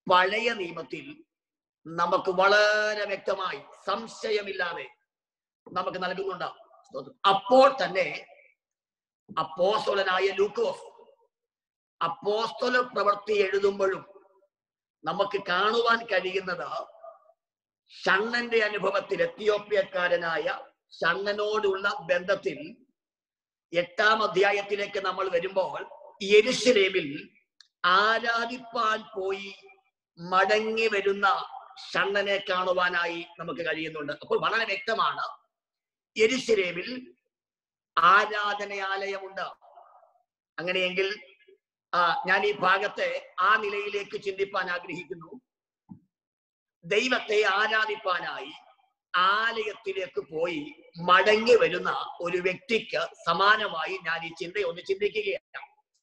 പഴയ നിയമത്തിൽ നമുക്ക് വളരെ വ്യക്തമായി സംശയമില്ലാതെ നമുക്ക് നൽകുന്നുണ്ട് സ്തോത്രം. അപ്പോൾ തന്നെ അപ്പോസ്തലനായ ലൂക്കോസ് അപ്പോസ്തല പ്രവൃത്തി എഴുതുമ്പോഴും നമുക്ക് കാണുവാൻ കഴിയുന്നത് ഷണ്ണന്റെ അനുഭവത്തിൽ എത്തിയോപ്യക്കാരനായ ഷണ്ണനോടുള്ള ബന്ധത്തിൽ എട്ടാം അധ്യായത്തിലേക്ക് നമ്മൾ വരുമ്പോൾ യെരുശലേമിൽ ആരാധിപ്പാൻ പോയി മടങ്ങി വരുന്ന ഷണ്ണനെ കാണുവാനായി നമുക്ക് കഴിയുന്നുണ്ട് അപ്പോൾ വളരെ വ്യക്തമാണ് യെരുശലേമിൽ ആരാധനയാലയമുണ്ട് അങ്ങനെയെങ്കിൽ ആ, ഞാൻ ഈ ഭാഗത്തെ ആ നിലയിലേക്ക് ചിന്തിപ്പാൻ ആഗ്രഹിക്കുന്നു ദൈവത്തെ ആരാധിപ്പാനായി ആലയത്തിലേക്ക് പോയി മടങ്ങി വരുന്ന ഒരു വ്യക്തിക്ക് സമാനമായി ഞാൻ ഈ ചിന്ത ഒന്ന് ചിന്തിക്കുകയാണ്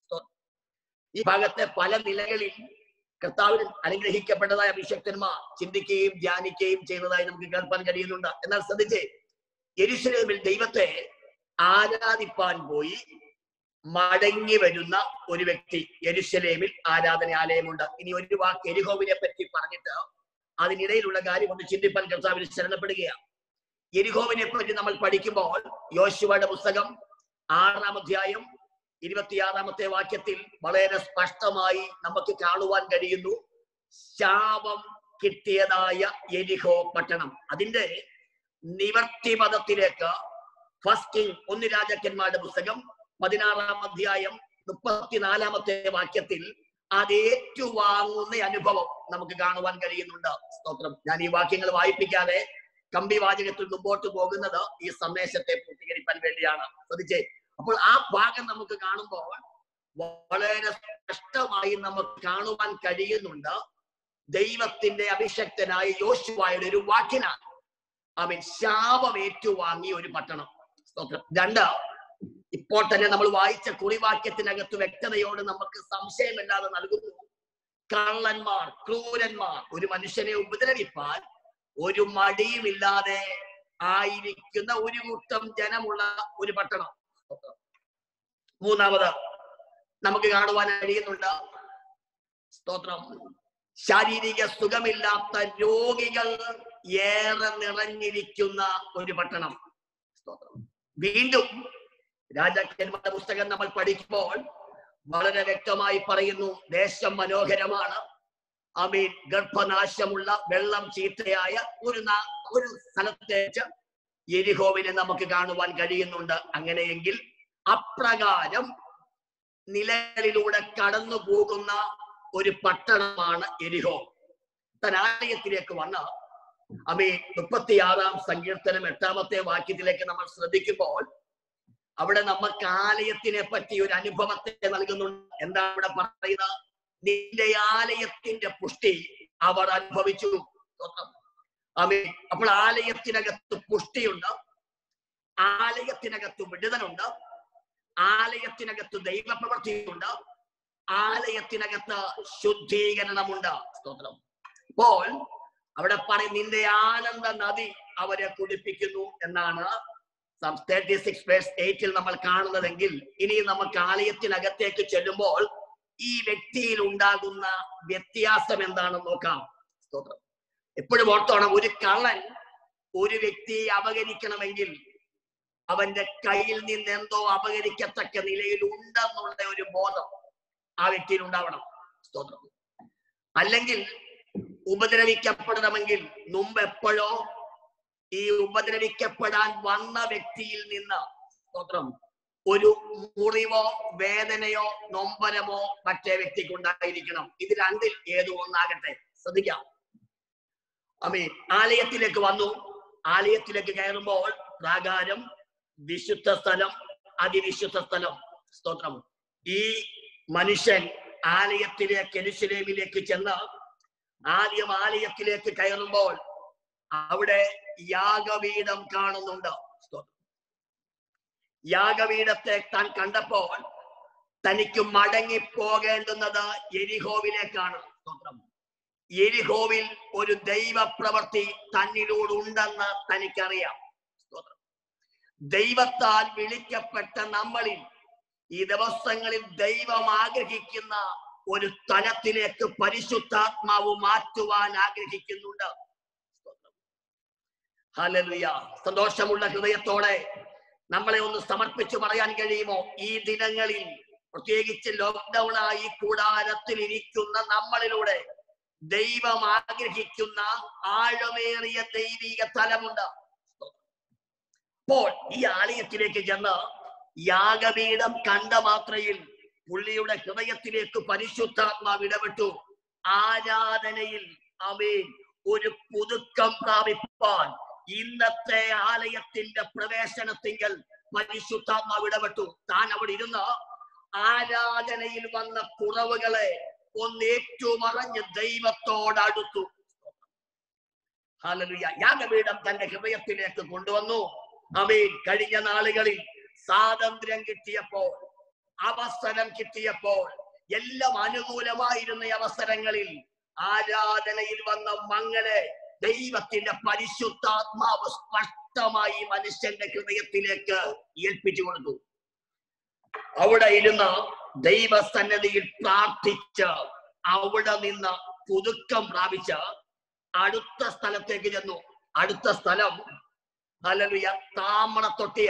ഈ ഭാഗത്തെ പല നിലകളിൽ കർത്താവിൽ അനുഗ്രഹിക്കപ്പെട്ടതായ അഭിഷക്തന്മാർ ചിന്തിക്കുകയും ധ്യാനിക്കുകയും ചെയ്യുന്നതായി നമുക്ക് കേൾപ്പാൻ കഴിയുന്നുണ്ട് എന്നാൽ ശ്രദ്ധിച്ചേ യെരുശലേമിൽ ദൈവത്തെ ആരാധിപ്പാൻ പോയി മടങ്ങി വരുന്ന ഒരു വ്യക്തി യെരുശലേമിൽ ആരാധനാലയമുണ്ട് ഇനി ഒരു വാക്ക് എരിഹോവിനെ പറ്റി പറഞ്ഞിട്ട് അതിനിടയിലുള്ള കാര്യം ഒന്ന് ചിന്തിപ്പാൻ കർത്താവിൽ ശരണപ്പെടുകയാണ് എരിഹോവിനെ പറ്റി നമ്മൾ പഠിക്കുമ്പോൾ യോശുവയുടെ പുസ്തകം ആറാം അധ്യായം ഇരുപത്തിയാറാമത്തെ വാക്യത്തിൽ വളരെ സ്പഷ്ടമായി നമുക്ക് കാണുവാൻ കഴിയുന്നു ശാപം കിട്ടിയതായ എരിഹോ പട്ടണം അതിന്റെ നിവർത്തി പദത്തിലേക്ക് ഫസ്റ്റ് കിങ് ഒന്ന് രാജാക്കന്മാരുടെ പുസ്തകം പതിനാറാം അധ്യായം മുപ്പത്തിനാലാമത്തെ വാക്യത്തിൽ അത് ഏറ്റുവാങ്ങുന്ന അനുഭവം നമുക്ക് കാണുവാൻ കഴിയുന്നുണ്ട് സ്തോത്രം ഞാൻ ഈ വാക്യങ്ങൾ വായിപ്പിക്കാതെ കമ്പി വാചകത്തിൽ മുമ്പോട്ട് പോകുന്നത് ഈ സന്ദേശത്തെ പൂർത്തീകരിക്കാൻ വേണ്ടിയാണ് ശ്രദ്ധിച്ചേ അപ്പോൾ ആ ഭാഗം നമുക്ക് കാണുമ്പോൾ വളരെ സ്പഷ്ടമായി നമുക്ക് കാണുവാൻ കഴിയുന്നുണ്ട് ദൈവത്തിന്റെ അഭിഷക്തനായ യോശുവായുടെ ഒരു വാക്കിനാണ് അവൻ ശാപം ഏറ്റുവാങ്ങിയ ഒരു പട്ടണം സ്തോത്രം രണ്ട് ഇപ്പോൾ തന്നെ നമ്മൾ വായിച്ച കുറിവാക്യത്തിനകത്ത് വ്യക്തതയോട് നമുക്ക് സംശയമില്ലാതെ നൽകുന്നു കള്ളന്മാർ ക്രൂരന്മാർ ഒരു മനുഷ്യനെ ഉപദ്രവിപ്പാൻ ഒരു മടിയുമില്ലാതെ ആയിരിക്കുന്ന ഒരു കൂട്ടം ജനമുള്ള ഒരു പട്ടണം മൂന്നാമത് നമുക്ക് കാണുവാൻ കഴിയുന്നുണ്ട് സ്തോത്രം ശാരീരിക സുഖമില്ലാത്ത രോഗികൾ ഏറെ നിറഞ്ഞിരിക്കുന്ന ഒരു പട്ടണം സ്തോത്രം വീണ്ടും രാജാക്കന്മാരുടെ പുസ്തകം നമ്മൾ പഠിക്കുമ്പോൾ വളരെ വ്യക്തമായി പറയുന്നു ദേശം മനോഹരമാണ് അമീൻ ഗർഭനാശമുള്ള വെള്ളം ചീത്തയായ ഒരു നാ- ഒരു സ്ഥലത്തേക്ക് എരിഹോവിനെ നമുക്ക് കാണുവാൻ കഴിയുന്നുണ്ട് അങ്ങനെയെങ്കിൽ അപ്രകാരം നിലകളിലൂടെ കടന്നു പോകുന്ന ഒരു പട്ടണമാണ് എരിഹോ തൻ ആലയത്തിലേക്ക് വന്ന അമീൻ മുപ്പത്തിയാറാം സങ്കീർത്തനം എട്ടാമത്തെ വാക്യത്തിലേക്ക് നമ്മൾ ശ്രദ്ധിക്കുമ്പോൾ അവിടെ നമുക്ക് ആലയത്തിനെ പറ്റി ഒരു അനുഭവത്തെ നൽകുന്നുണ്ട് എന്താ അവിടെ പറയുന്നത് നിന്റെ ആലയത്തിന്റെ പുഷ്ടി അവർ അനുഭവിച്ചു അമീൻ അപ്പോൾ ആലയത്തിനകത്ത് പുഷ്ടിയുണ്ട് ആലയത്തിനകത്ത് വിടുതലുണ്ട് ആലയത്തിനകത്ത് ദൈവപ്രവൃത്തിയുണ്ട് ആലയത്തിനകത്ത് ശുദ്ധീകരണമുണ്ട് സ്തോത്രം അപ്പോൾ അവിടെ പറയും നിന്റെ ആനന്ദ നദി അവരെ കുടിപ്പിക്കുന്നു എന്നാണ് തേർട്ടി സിക്സ് വേഴ്സ് എയ്റ്റിൽ നമ്മൾ കാണുന്നതെങ്കിൽ ഇനി നമുക്ക് ആലയത്തിനകത്തേക്ക് ചെല്ലുമ്പോൾ ഈ വ്യക്തിയിൽ ഉണ്ടാകുന്ന വ്യത്യാസം എന്താണെന്ന് നോക്കാം സ്തോത്രം എപ്പോഴും ഓർത്തോണം ഒരു കള്ളൻ ഒരു വ്യക്തിയെ അപകരിക്കണമെങ്കിൽ അവന്റെ കയ്യിൽ നിന്ന് എന്തോ അപകരിക്കത്തക്ക നിലയിൽ ഉണ്ടെന്നുള്ള ഒരു ബോധം ആ വ്യക്തിയിൽ ഉണ്ടാവണം സ്തോത്രം അല്ലെങ്കിൽ ഉപദ്രവിക്കപ്പെടണമെങ്കിൽ മുമ്പ് എപ്പോഴോ ഈ ഉപദ്രവിക്കപ്പെടാൻ വന്ന വ്യക്തിയിൽ നിന്ന് സ്തോത്രം ഒരു മുറിവോ വേദനയോ നൊമ്പരമോ മറ്റേ വ്യക്തിക്ക് ഉണ്ടായിരിക്കണം ഇത് രണ്ടിൽ ഏതോ ഒന്നാകട്ടെ ശ്രദ്ധിക്കാം അമീൻ ആലയത്തിലേക്ക് വന്നു ആലയത്തിലേക്ക് കയറുമ്പോൾ പ്രാകാരം വിശുദ്ധ സ്ഥലം അതിവിശുദ്ധ സ്ഥലം സ്തോത്രം ഈ മനുഷ്യൻ ആലയത്തിലേക്ക് എരുശലേമിലേക്ക് ചെന്ന് ആദ്യം ആലയത്തിലേക്ക് കയറുമ്പോൾ അവിടെ യാഗപീഠം കാണുന്നുണ്ട് സ്തോത്രം യാഗപീഠത്തെ താൻ കണ്ടപ്പോൾ തനിക്ക് മടങ്ങി പോകേണ്ടുന്നത് എരിഹോവിലേക്കാണ് സ്തോത്രം എരിഹോവിൽ ഒരു ദൈവ പ്രവൃത്തി തന്നിലൂടുണ്ടെന്ന് തനിക്കറിയാം സ്തോത്രം ദൈവത്താൽ വിളിക്കപ്പെട്ട നമ്മളിൽ ഈ ദിവസങ്ങളിൽ ദൈവം ആഗ്രഹിക്കുന്ന ഒരു തലത്തിലേക്ക് പരിശുദ്ധാത്മാവ് മാറ്റുവാൻ ആഗ്രഹിക്കുന്നുണ്ട് ഹല്ലേലൂയ സന്തോഷമുള്ള ഹൃദയത്തോടെ നമ്മളെ ഒന്ന് സമർപ്പിച്ചു പറയാൻ കഴിയുമോ ഈ ദിനങ്ങളിൽ പ്രത്യേകിച്ച് ലോക്ക്ഡൌൺ ആയി കൂടാരത്തിൽ ഇരിക്കുന്ന നമ്മളിലൂടെ ദൈവം ആഗ്രഹിക്കുന്ന ആഴമേറിയ ദൈവിക തലമുണ്ട് അപ്പോൾ ഈ ആലയത്തിലേക്ക് ചെന്ന് യാഗപീഠം കണ്ട മാത്രയിൽ പുള്ളിയുടെ ഹൃദയത്തിലേക്ക് പരിശുദ്ധാത്മാവ് ഇടപെട്ടു ആരാധനയിൽ അവൻ ഒരു പുതുക്കം പ്രാപിപ്പാൻ ഇന്നത്തെ ആലയത്തിന്റെ പ്രവേശനത്തിങ്കൽ പരിശുദ്ധാത്മാവ് ഇടപെട്ടു താൻ അവിടെ ഇരുന്ന് ആരാധനയിൽ വന്ന കുറവുകളെ ഒന്ന് ഏറ്റുമറഞ്ഞ് ദൈവത്തോടടുത്തു ഹാലലുയ യാഗപീഠം തന്റെ ഹൃദയത്തിലേക്ക് കൊണ്ടുവന്നു അവൻ കഴിഞ്ഞ നാളുകളിൽ സ്വാതന്ത്ര്യം കിട്ടിയപ്പോൾ അവസരം കിട്ടിയപ്പോൾ എല്ലാം അനുകൂലമായിരുന്ന ഈ അവസരങ്ങളിൽ ആരാധനയിൽ വന്ന മങ്ങളെ ദൈവത്തിന്റെ പരിശുദ്ധാത്മാവ് സ്പഷ്ടമായി മനുഷ്യന്റെ ഹൃദയത്തിലേക്ക് ഏൽപ്പിച്ചു കൊടുത്തു അവിടെ ഇരുന്ന് ദൈവസന്നദ്ധിയിൽ പ്രാർത്ഥിച്ച് അവിടെ നിന്ന് പുതുക്കം പ്രാപിച്ച് അടുത്ത സ്ഥലത്തേക്ക് ചെന്നു അടുത്ത സ്ഥലം ഹല്ലേലൂയ താമണത്തൊട്ടിയ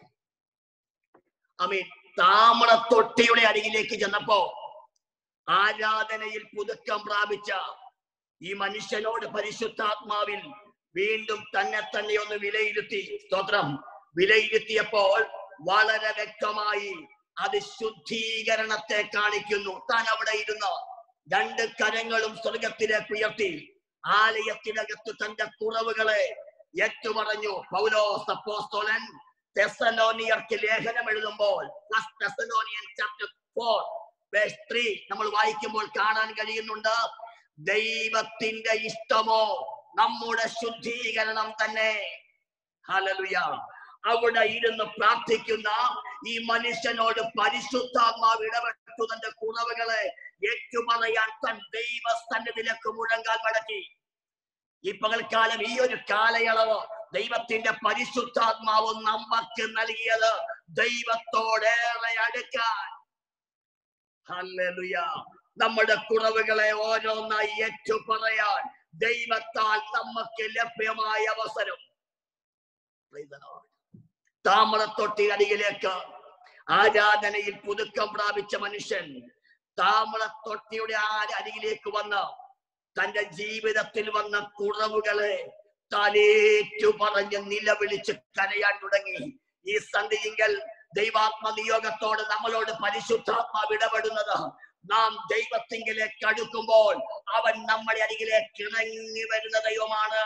അമീൻ താമണത്തൊട്ടിയുടെ അരികിലേക്ക് ചെന്നപ്പോ ആരാധനയിൽ പുതുക്കം പ്രാപിച്ച ഈ മനുഷ്യനോട് പരിശുദ്ധാത്മാവിൽ വീണ്ടും തന്നെ തന്നെ ഒന്ന് വിലയിരുത്തി സ്തോത്രം വിലയിരുത്തിയപ്പോൾ വളരെ വ്യക്തമായി അത് ശുദ്ധീകരണത്തെ കാണിക്കുന്നു താൻ അവിടെ ഇരുന്ന് രണ്ട് കരങ്ങളും സ്വർഗത്തിലേക്ക് ഉയർത്തി ആലയത്തിനകത്ത് തന്റെ കുറവുകളെ ഏറ്റുപറഞ്ഞു പൗലോസ് അപ്പോസ്തലൻ തെസലോനിയർക്ക് ലേഖനം എഴുതുമ്പോൾ first Thessalonian chapter four verse three നമ്മൾ വായിക്കുമ്പോൾ കാണാൻ കഴിയുന്നുണ്ട് ദൈവത്തിന്റെ ഇഷ്ടമോ നമ്മുടെ ശുദ്ധീകരണം തന്നെ ഹല്ലേലൂയ അവിടെ ഇരുന്ന് പ്രാർത്ഥിക്കുന്ന ഈ മനുഷ്യനോട് പരിശുദ്ധാത്മാവ് ഇടപെട്ടു തന്റെ കുറവുകളെ ഏറ്റുപറയാൻ തൻ ദൈവസന്നിധിയിലേക്ക് മുഴങ്കാൽ മടക്കി ഈ പകൽക്കാലം ഈ ഒരു കാലയളവ് ദൈവത്തിന്റെ പരിശുദ്ധാത്മാവ് നമുക്ക് നൽകിയത് ദൈവത്തോടേറെ അടുക്കാൻ ഹല്ലേലൂയ നമ്മുടെ കുറവുകളെ ഓരോന്നായി ഏറ്റു പറയാൻ ദൈവത്താൽ നമുക്ക് ലഭ്യമായ അവസരം Praise the Lord. താമരത്തൊട്ടി അടിയിലേക്ക് ആരാധനയിൽ പുതുക്കം പ്രാപിച്ച മനുഷ്യൻ താമരത്തൊട്ടിയുടെ ആ അരികിലേക്ക് വന്ന് തന്റെ ജീവിതത്തിൽ വന്ന കുറവുകളെ താനേറ്റു പറഞ്ഞ് നിലവിളിച്ച് കരയാൻ തുടങ്ങി ഈ സന്ധിയെങ്കിൽ ദൈവാത്മ നിയോഗത്തോട് നമ്മളോട് പരിശുദ്ധാത്മാവ് ഇടപെടുന്നത് നാം ദൈവത്തിങ്കിലേക്ക് അടുക്കുമ്പോൾ അവൻ നമ്മുടെ അരികിലേക്ക് ഇണങ്ങി വരുന്ന ദൈവമാണ്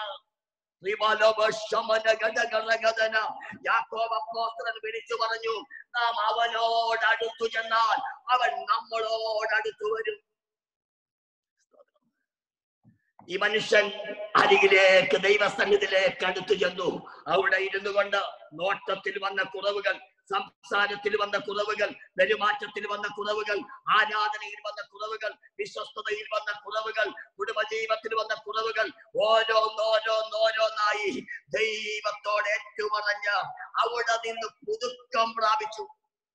യാക്കോബ് അപ്പോസ്തലൻ വിളിച്ചു പറഞ്ഞു നാം അവനോട് അടുത്തു ചെന്നാൽ അവൻ നമ്മളോട് അടുത്തു വരും ഈ മനുഷ്യൻ അരികിലേക്ക് ദൈവസന്നിധിയിലേക്ക് അടുത്തു ചെന്നു അവിടെ ഇരുന്നു കൊണ്ട് നോട്ടത്തിൽ വന്ന കുറവുകൾ സംസാരത്തിൽ വന്ന കുറവുകൾ പെരുമാറ്റത്തിൽ വന്ന കുറവുകൾ ആരാധനയിൽ വന്ന കുറവുകൾ വിശ്വസ്തതയിൽ വന്ന കുറവുകൾ കുടുംബജീവിതത്തിൽ വന്ന കുറവുകൾ ഓരോന്നോരോന്നോരോന്നായി ദൈവത്തോട് ഏറ്റുപറഞ്ഞ് അവിടെ നിന്ന് പുതുക്കം പ്രാപിച്ചു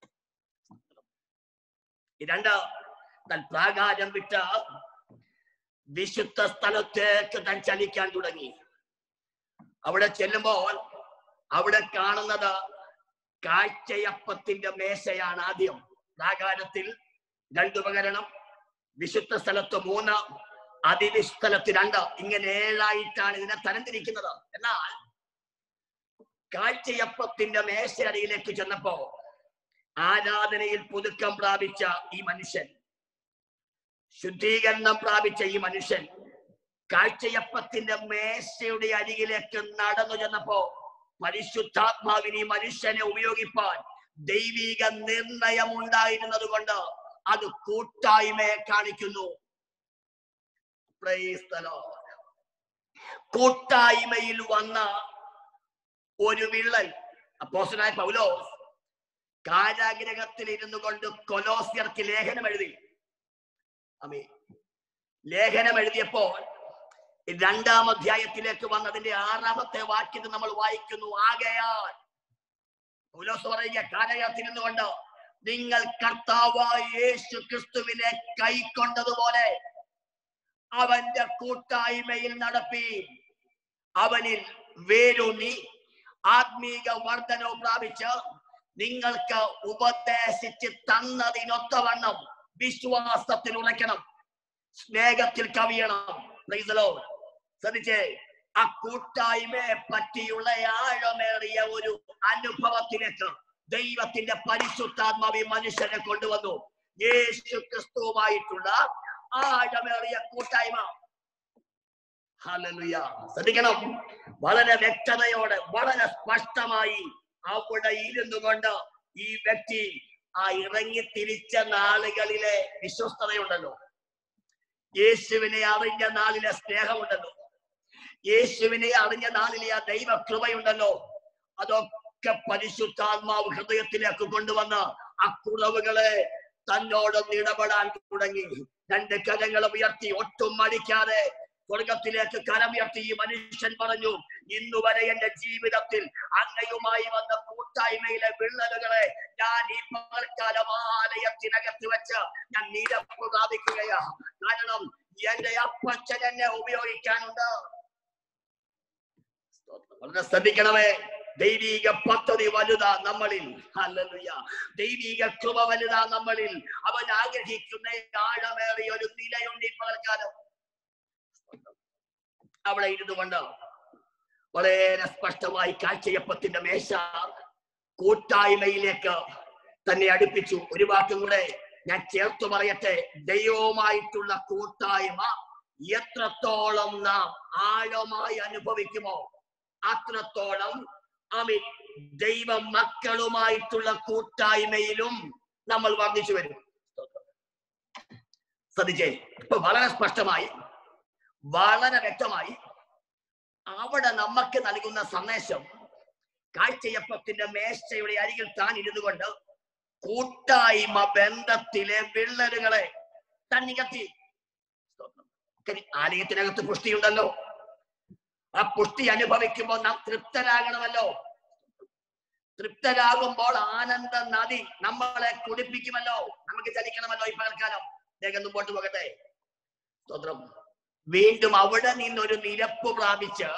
ഈ രണ്ട് താൻ പ്രാകാരം വിട്ട വിശുദ്ധ സ്ഥലത്തേക്ക് താൻ ചലിക്കാൻ തുടങ്ങി അവിടെ ചെല്ലുമ്പോൾ അവിടെ കാണുന്നത് കാഴ്ചയപ്പത്തിന്റെ മേശയാണ് ആദ്യം പ്രാകാരത്തിൽ രണ്ടുപകരണം വിശുദ്ധ സ്ഥലത്ത് മൂന്ന് അതിവിസ്ഥലത്ത് രണ്ട് ഇങ്ങനെ ഏഴായിട്ടാണ് ഇതിനെ തരംതിരിക്കുന്നത് എന്നാൽ കാഴ്ചയപ്പത്തിന്റെ മേശയടിയിലേക്ക് ചെന്നപ്പോ ആരാധനയിൽ പുതുക്കം പ്രാപിച്ച ഈ മനുഷ്യൻ ശുദ്ധീകരണം പ്രാപിച്ച ഈ മനുഷ്യൻ കാഴ്ചയപ്പത്തിന്റെ മേശയുടെ അരികിലേക്ക് നടന്നു ചെന്നപ്പോ പരിശുദ്ധാത്മാവിന് ഈ മനുഷ്യനെ ഉപയോഗിപ്പാൻ ദൈവിക നിർണയം ഉണ്ടായിരുന്നത് കൊണ്ട് അത് കൂട്ടായ്മയെ കാണിക്കുന്നു Praise the Lord. കൂട്ടായ്മയിൽ വന്ന ഒരു വിള്ളൽ അപ്പോസനായ പൗലോസ് കാരാഗ്രഹത്തിൽ ഇരുന്നു കൊണ്ട് കൊലോസ്യർക്ക് ലേഖനം എഴുതി അമേ ലേഖനം എഴുതിയപ്പോൾ രണ്ടാം അധ്യായത്തിലേക്ക് വന്നതിന്റെ ആറാമത്തെ വാക്യത്തിൽ നമ്മൾ വായിക്കുന്നു ആകയാൽ പൗലോസ് പറയുക കാരാഗ്രഹത്തിരുന്നു കൊണ്ട് നിങ്ങൾ കർത്താവായ യേശു ക്രിസ്തുവിനെ കൈക്കൊണ്ടതുപോലെ അവന്റെ കൂട്ടായ്മയിൽ നടപ്പി അവനിൽ വേരൂന്നി ആത്മീക വർധനവും പ്രാപിച്ച് നിങ്ങൾക്ക് ഉപദേശിച്ച് തന്നതിനൊത്തവണ്ണം വിശ്വാസത്തിൽ ഉറയ്ക്കണം സ്നേഹത്തിൽ കവിയണം Praise the Lord. ശ്രദ്ധിച്ചേ ആ കൂട്ടായ്മയെ പറ്റിയുള്ള ആഴമേറിയ ഒരു അനുഭവത്തിലേക്ക് ദൈവത്തിന്റെ പരിശുദ്ധാത്മാവി മനുഷ്യനെ കൊണ്ടുവന്നു യേശു ക്രിസ്തുവുമായിട്ടുള്ള ആഴമേറിയ കൂട്ടായ്മ ഹല്ലേലൂയ ശ്രദ്ധിക്കണം വളരെ വ്യക്തതയോടെ വളരെ സ്പഷ്ടമായി അവിടെ ഇരുന്നു കൊണ്ട് ഈ വ്യക്തി ആ ഇറങ്ങി തിരിച്ച നാളുകളിലെ വിശ്വസ്തതയുണ്ടല്ലോ യേശുവിനെ അറിഞ്ഞ നാളിലെ സ്നേഹമുണ്ടല്ലോ യേശുവിനെ അറിഞ്ഞ നാളിലെ ആ ദൈവ കൃപയുണ്ടല്ലോ അതൊക്കെ പരിശുദ്ധാത്മാവ് ഹൃദയത്തിലേക്ക് കൊണ്ടുവന്ന് ആ കുറവുകളെ തന്നോടൊന്ന് ഇടപെടാൻ തുടങ്ങി രണ്ട് കരങ്ങളും ഉയർത്തി ഒട്ടും മടിക്കാതെ സ്വർഗത്തിലേക്ക് കരമുയർത്തി ഈ മനുഷ്യൻ പറഞ്ഞു ഇന്നുവരെ എന്റെ ജീവിതത്തിൽ അങ്ങയുമായി വന്ന കൂട്ടായ്മയിലെ വിള്ളലുകളെ ഞാൻ ഈ പകൽക്കാലം ആലയത്തിനകത്ത് വെച്ച് ഞാൻ നിരപ്പ് പ്രാപിക്കുകയാ കാരണം എന്റെ അപ്പച്ചൻ എന്നെ ഉപയോഗിക്കാനുണ്ട് വളരെ ശ്രദ്ധിക്കണമേ ദൈവിക പദ്ധതി വലുതാ നമ്മളിൽ ഹല്ലേലൂയ ദൈവിക കൃപ വലുതാ നമ്മളിൽ അവൻ ആഗ്രഹിക്കുന്ന ആഴമേറിയ ഒരു നിലയുണ്ട് ഈ പകൽക്കാലം അവിടെ ഇരുന്നു കൊണ്ട് വളരെ സ്പഷ്ടമായി കാഴ്ചയപ്പത്തിന്റെ മേശ കൂട്ടായ്മയിലേക്ക് തന്നെ അടുപ്പിച്ചു ഒരു വാക്കും കൂടെ ഞാൻ ചേർത്ത് പറയട്ടെ ദൈവവുമായിട്ടുള്ള കൂട്ടായ്മ എത്രത്തോളം നാം ആഴമായി അനുഭവിക്കുമോ അത്രത്തോളം അമി ദൈവ മക്കളുമായിട്ടുള്ള കൂട്ടായ്മയിലും നമ്മൾ വർദ്ധിച്ചു വരും ശ്രദ്ധിച്ചേ ഇപ്പൊ വളരെ സ്പഷ്ടമായി വളരെ വ്യക്തമായി അവിടെ നമുക്ക് നൽകുന്ന സന്ദേശം കാഴ്ചയപ്പത്തിന്റെ മേശയുടെ അരികിൽ താൻ ഇരുന്നു കൊണ്ട് കൂട്ടായ്മ ബന്ധത്തിലെ വിള്ളലുകളെ തന്നികത്തി ആലയത്തിനകത്ത് പുഷ്ടിയുണ്ടല്ലോ ആ പുഷ്ടി അനുഭവിക്കുമ്പോൾ നാം തൃപ്തരാകണമല്ലോ തൃപ്തരാകുമ്പോൾ ആനന്ദ നദി നമ്മളെ കുടിപ്പിക്കുമല്ലോ നമുക്ക് ചലിക്കണമല്ലോ ഈ പകൽക്കാലം വേഗം മുമ്പോട്ട് പോകട്ടെ സ്തോത്രം വീണ്ടും അവിടെ നിന്നൊരു നിരപ്പ് പ്രാപിച്ച്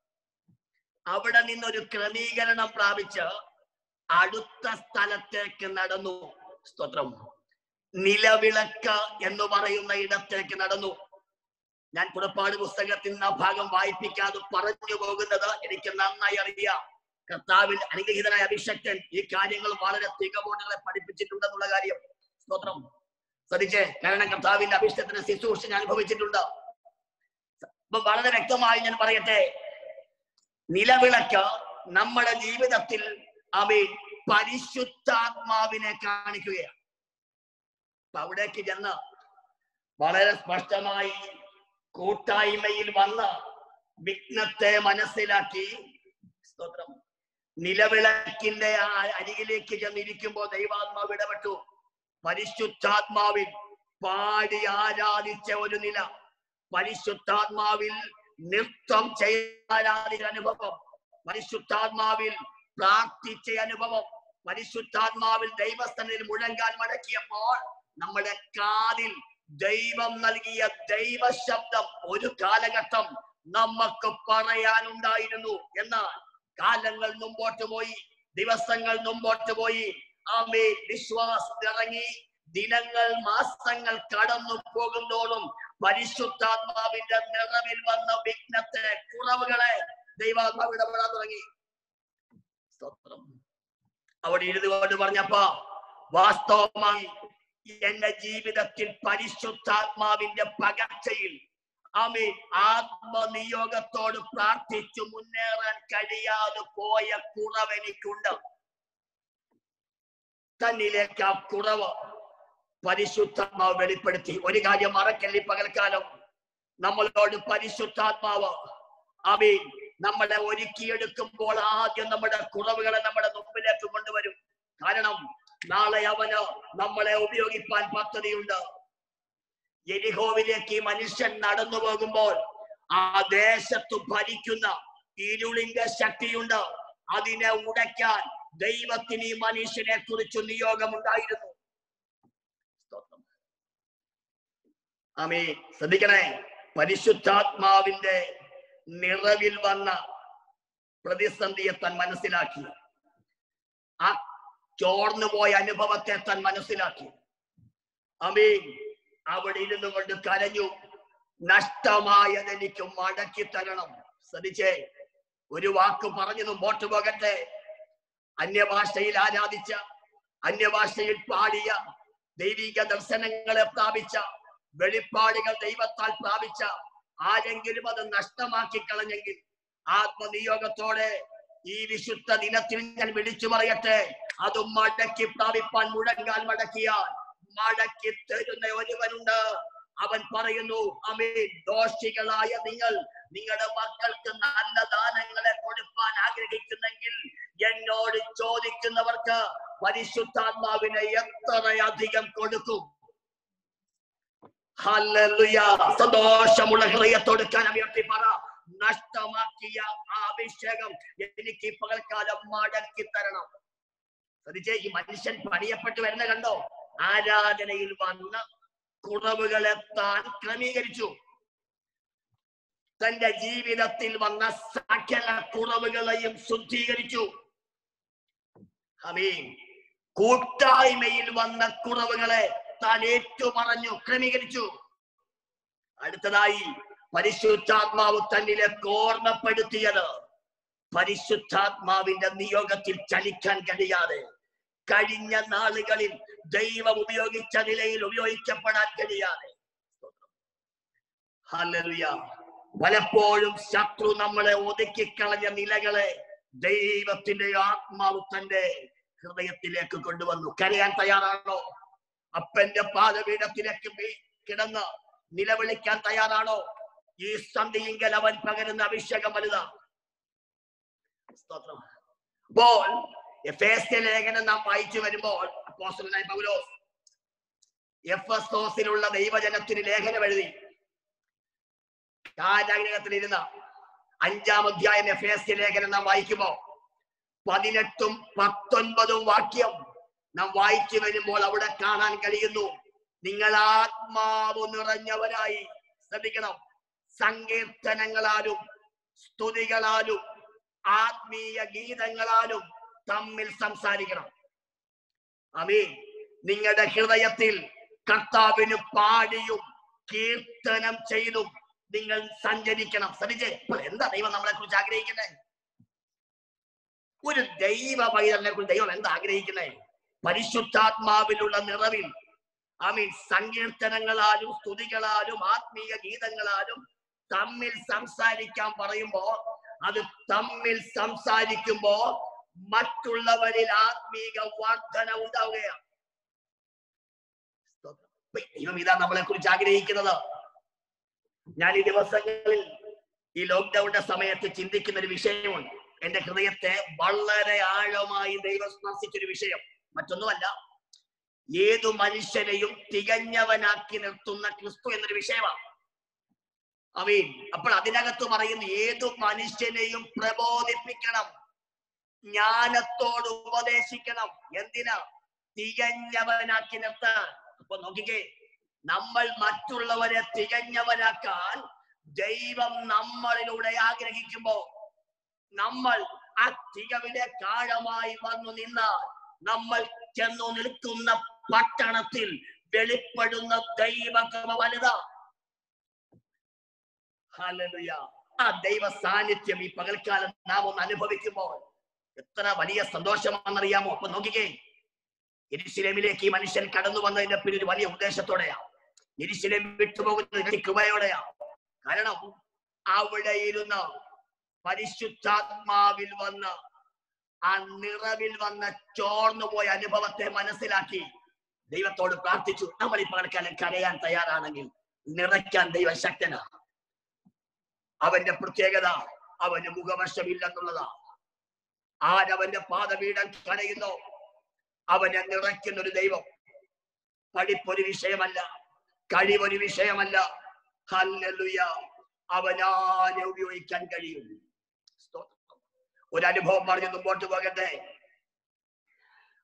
അവിടെ നിന്നൊരു ക്രമീകരണം പ്രാപിച്ച് അടുത്ത സ്ഥലത്തേക്ക് നടന്നു സ്തോത്രം നിലവിളക്ക് എന്ന് പറയുന്ന ഇടത്തേക്ക് നടന്നു ഞാൻ പുറപ്പാട് പുസ്തകത്തിൽ നിന്ന് ആ ഭാഗം വായിപ്പിക്കാതെ പറഞ്ഞു പോകുന്നത് എനിക്ക് നന്നായി അറിയാം കർത്താവിൽ അനുഗ്രഹീതനായ അഭിഷക്തൻ ഈ കാര്യങ്ങൾ വളരെ തികവോടുകളെ പഠിപ്പിച്ചിട്ടുണ്ടെന്നുള്ള കാര്യം സ്തോത്രം ശ്രദ്ധിച്ചേ കാരണം കർത്താവിന്റെ അഭിഷേകത്തിന് ശുശ്രൂഷ ഞാൻ അനുഭവിച്ചിട്ടുണ്ട് അപ്പൊ വളരെ വ്യക്തമായി ഞാൻ പറയട്ടെ നിലവിളക്ക് നമ്മുടെ ജീവിതത്തിൽ അവൻ പരിശുദ്ധാത്മാവിനെ കാണിക്കുകയാണ് അപ്പൊ അവിടേക്ക് ചെന്ന് വളരെ സ്പഷ്ടമായി കൂട്ടായ്മയിൽ വന്ന് വിഘ്നത്തെ മനസ്സിലാക്കി സ്തോത്രം നിലവിളക്കിന്റെ ആ അരികിലേക്ക് ചെന്നിരിക്കുമ്പോൾ ദൈവാത്മാവ് ഇടപെട്ടു പരിശുദ്ധാത്മാവിൽ പാടി ആരാധിച്ച ഒരു നില പരിശുദ്ധാത്മാവിൽ നൃത്തം ചെയ്യാനാദിച്ച അനുഭവം പരിശുദ്ധാത്മാവിൽ പ്രാർത്ഥിച്ച അനുഭവം പരിശുദ്ധാത്മാവിൽ ദൈവസ്ഥനിൽ മുഴങ്കാൽ മടക്കിയപ്പോൾ നമ്മുടെ കാതിൽ ദൈവം നൽകിയ ദൈവ ശബ്ദം ഒരു കാലഘട്ടം നമുക്ക് പറയാനുണ്ടായിരുന്നു എന്നാൽ കാലങ്ങൾ മുമ്പോട്ട് പോയി ദിവസങ്ങൾ മുമ്പോട്ട് പോയി ആമേ വിശ്വാസം ഇറങ്ങി ദിനങ്ങൾ മാസങ്ങൾ കടന്നു പോകുന്നതോടും പരിശുദ്ധാത്മാവിന്റെ നിറവിൽ വന്ന വിഘ്നത്തെ കുറവുകളെ ദൈവാത്മാവ് ഇടപെടാൻ തുടങ്ങി സ്തോത്രം അവിടെ ഇരുന്നു കൊണ്ട് പറഞ്ഞപ്പോ വാസ്തവമായി എന്റെ ജീവിതത്തിൽ പരിശുദ്ധാത്മാവിന്റെ പകർച്ചയിൽ ആമേ ആത്മനിയോഗത്തോട് പ്രാർത്ഥിച്ചു മുന്നേറാൻ കഴിയാതെ പോയ കുറവെനിക്കുണ്ട് തന്നിലേക്ക് ആ കുറവ് പരിശുദ്ധാത്മാവ് വെളിപ്പെടുത്തി ഒരു കാര്യം മറക്കല്ലി പകൽക്കാലം നമ്മളോട് പരിശുദ്ധാത്മാവ് അവൻ നമ്മളെ ഒരുക്കിയെടുക്കുമ്പോൾ ആദ്യം നമ്മുടെ കുറവുകളെ നമ്മുടെ മുമ്പിലേക്ക് കൊണ്ടുവരും കാരണം നാളെ അവന് നമ്മളെ ഉപയോഗിപ്പാൻ പദ്ധതിയുണ്ട് എരിഹോവിലേക്ക് ഈ മനുഷ്യൻ നടന്നു പോകുമ്പോൾ ആ ദേശത്ത് ഭരിക്കുന്ന ഇരുളിന്റെ ശക്തിയുണ്ട് അതിനെ ഉടയ്ക്കാൻ ദൈവത്തിന് ഈ മനുഷ്യനെ കുറിച്ച് നിയോഗമുണ്ടായിരുന്നു സ്തോത്രം. ആമേൻ ശ്രദ്ധിക്കണേ പരിശുദ്ധാത്മാവിന്റെ നിറവിൽ വന്ന പ്രതിസന്ധിയെ താൻ മനസ്സിലാക്കി ആ ചോർന്നു പോയ അനുഭവത്തെ താൻ മനസ്സിലാക്കി അമീൻ അവിടെ ഇരുന്നു കൊണ്ട് കരഞ്ഞു നഷ്ടമായത് എനിക്ക് മടക്കി തരണം ശ്രദ്ധിച്ചേ ഒരു വാക്ക് പറഞ്ഞു മുമ്പോട്ട് പോകട്ടെ അന്യഭാഷയിൽ ആരാധിച്ച അന്യഭാഷയിൽ പാടിയ ദൈവിക ദർശനങ്ങളെ പ്രാപിച്ച വെളിപ്പാടുകൾ ദൈവത്താൽ പ്രാപിച്ച ആരെങ്കിലും അത് നഷ്ടമാക്കി കളഞ്ഞെങ്കിൽ ആത്മനിയോഗത്തോടെ ഈ വിശുദ്ധ ദിനത്തിൽ ഞാൻ വിളിച്ചു പറയട്ടെ അത് മടക്കി പ്രാപിപ്പാൻ മുഴങ്കാൽ മടക്കിയാൽ മടക്കി തരുന്ന ഒരുവനുണ്ട് അവൻ പറയുന്നു അമീൻ ദോഷികളായ നിങ്ങൾ നിങ്ങളുടെ മക്കൾക്ക് നല്ല ദാനങ്ങളെ കൊടുക്കാൻ ആഗ്രഹിക്കുന്നെങ്കിൽ എന്നോട് ചോദിക്കുന്നവർക്ക് പരിശുദ്ധാത്മാവിനെ എത്രയധികം കൊടുക്കും ഹല്ലേലൂയ. സന്തോഷമുള്ള ഹൃദയത്തോട് കരമുയർത്തി പറ നഷ്ടമാക്കിയ ആ അഭിഷേകം എനിക്ക് ഈ പകൽക്കാലം മടക്കി തരണം ശ്രദ്ധിച്ചേ ഈ മനുഷ്യൻ പണിയപ്പെട്ട് വരുന്ന കണ്ടോ ആരാധനയിൽ വന്ന കുറവുകളെ താൻ ക്രമീകരിച്ചു തന്റെ ജീവിതത്തിൽ വന്ന സകല കുറവുകളെയും ശുദ്ധീകരിച്ചു അമീൻ കൂട്ടായ്മയിൽ വന്ന കുറവുകളെ താൻ ഏറ്റുപറഞ്ഞു ക്രമീകരിച്ചു അടുത്തതായി പരിശുദ്ധാത്മാവ് തന്നിലേക്ക് ഓർമ്മപ്പെടുത്തിയത് പരിശുദ്ധാത്മാവിന്റെ നിയോഗത്തിൽ ചലിക്കാൻ കഴിയാതെ കഴിഞ്ഞ നാളുകളിൽ ദൈവം ഉപയോഗിച്ച നിലയിൽ ഉപയോഗിക്കപ്പെടാൻ കഴിയാതെ ഹല്ലേലൂയ പലപ്പോഴും ശത്രു നമ്മളെ ഒതുക്കിക്കളഞ്ഞ നിലകളെ ദൈവത്തിന്റെ ആത്മാവ് തന്റെ ഹൃദയത്തിലേക്ക് കൊണ്ടുവന്നു കരയാൻ തയ്യാറാണോ അപ്പന്റെ പാദപീഠത്തിലേക്ക് വീ- കിടന്ന് നിലവിളിക്കാൻ തയ്യാറാണോ ഈ സന്ധിയെങ്കിൽ അവൻ പകരുന്ന അഭിഷേകം വലുതാ സ്തോത്രം അപ്പോൾ എഫേസ്യ ലേഖനം നാം വായിച്ചു വരുമ്പോൾ അപ്പോസ്തലനായ പൗലോസ് എഫസോസിലുള്ള ദൈവജനത്തിന് ലേഖനം എഴുതി കാരാഗ്രഹത്തിലിരുന്ന അഞ്ചാം അധ്യായം എഫേസ്യ ലേഖനം നാം വായിക്കുമ്പോ പതിനെട്ടും പത്തൊൻപതും വാക്യം നാം വായിച്ചു വരുമ്പോൾ അവിടെ കാണാൻ കഴിയുന്നു നിങ്ങൾ ആത്മാവ് നിറഞ്ഞവരായി ശ്രദ്ധിക്കണം സങ്കീർത്തനങ്ങളാലും സ്തുതികളാലും ആത്മീയ ഗീതങ്ങളാലും തമ്മിൽ സംസാരിക്കണം അമീൻ നിങ്ങളുടെ ഹൃദയത്തിൽ കർത്താവിന് പാടിയും കീർത്തനം ചെയ്തും നിങ്ങൾ സഞ്ചരിക്കണം ശ്രദ്ധിച്ചേ ഇപ്പോൾ എന്താ ദൈവം നമ്മളെ കുറിച്ച് ആഗ്രഹിക്കുന്നത് ഒരു ദൈവ പൈതലിനെ കുറിച്ച് ദൈവം എന്താ ആഗ്രഹിക്കുന്നത് പരിശുദ്ധാത്മാവിലുള്ള നിറവിൽ ആമീൻ സങ്കീർത്തനങ്ങളാലും സ്തുതികളാലും ആത്മീയ ഗീതങ്ങളാലും തമ്മിൽ സംസാരിക്കാൻ പറയുമ്പോ അത് തമ്മിൽ സംസാരിക്കുമ്പോ മറ്റുള്ളവരിൽ ആത്മീക വർധന ഉണ്ടാവുകയാണ് സ്തോത്രം. അപ്പൊ ദൈവം ഇതാ നമ്മളെ കുറിച്ച് ആഗ്രഹിക്കുന്നത് ഞാൻ ഈ ദിവസങ്ങളിൽ ഈ ലോക്ക്ഡൌണിന്റെ സമയത്ത് ചിന്തിക്കുന്ന ഒരു വിഷയമുണ്ട് എന്റെ ഹൃദയത്തെ വളരെ ആഴമായി ദൈവം സ്പർശിച്ചൊരു വിഷയം മറ്റൊന്നുമല്ല ഏതു മനുഷ്യനെയും തികഞ്ഞവനാക്കി നിർത്തുന്ന ക്രിസ്തു എന്നൊരു വിഷയമാണ് അവീൻ അപ്പോൾ അതിനകത്ത് പറയുന്നു ഏതു മനുഷ്യനെയും പ്രബോധിപ്പിക്കണം ജ്ഞാനത്തോട് ഉപദേശിക്കണം എന്തിനാ തികഞ്ഞവനാക്കി നിർത്താൻ അപ്പൊ നോക്കിക്കേ നമ്മൾ മറ്റുള്ളവരെ തികഞ്ഞവനാക്കാൻ ദൈവം നമ്മളിലൂടെ ആഗ്രഹിക്കുമ്പോ നമ്മൾ ആ തികവിലെ കാഴമായി വന്നു നിന്നാൽ നമ്മൾ ചെന്നു നിൽക്കുന്ന പട്ടണത്തിൽ വെളിപ്പെടുന്ന ദൈവകൃപ വലുതാ ഹല്ലേലൂയ. ആ ദൈവ സാന്നിധ്യം ഈ പകൽക്കാലം നാം ഒന്ന് അനുഭവിക്കുമ്പോൾ എത്ര വലിയ സന്തോഷമാണെന്നറിയാമോ അപ്പൊ നോക്കിക്കേ എരിശിലേമിലേക്ക് ഈ മനുഷ്യൻ കടന്നു വന്നതിന്റെ പിന്നിൽ ഒരു വലിയ ഉദ്ദേശത്തോടെയാ എരിശിലേം വിട്ടുപോകുന്നത് കൃപയോടെയാ കാരണം അവിടെ ഇരുന്ന് പരിശുദ്ധാത്മാവിൽ വന്ന് ആ നിറവിൽ വന്ന ചോർന്നു പോയ അനുഭവത്തെ മനസ്സിലാക്കി ദൈവത്തോട് പ്രാർത്ഥിച്ചു നമ്മൾ ഈ പകൽക്കാലം കരയാൻ തയ്യാറാണെങ്കിൽ നിറയ്ക്കാൻ ദൈവം ശക്തനാ അവന്റെ പ്രത്യേകത അവന് മുഖവശമില്ലെന്നുള്ളതാ ആരവന്റെ പാദപീഠം കരയുന്നോ അവനെ നിറയ്ക്കുന്ന ഒരു ദൈവം പഠിപ്പൊരു വിഷയമല്ല കഴിവൊരു വിഷയമല്ല ഹല്ലേലൂയ അവനാനെ ഉപയോഗിക്കാൻ കഴിയും സ്തോത്രം. ഒരു അനുഭവം പറഞ്ഞ് മുമ്പോട്ട് പോകട്ടെ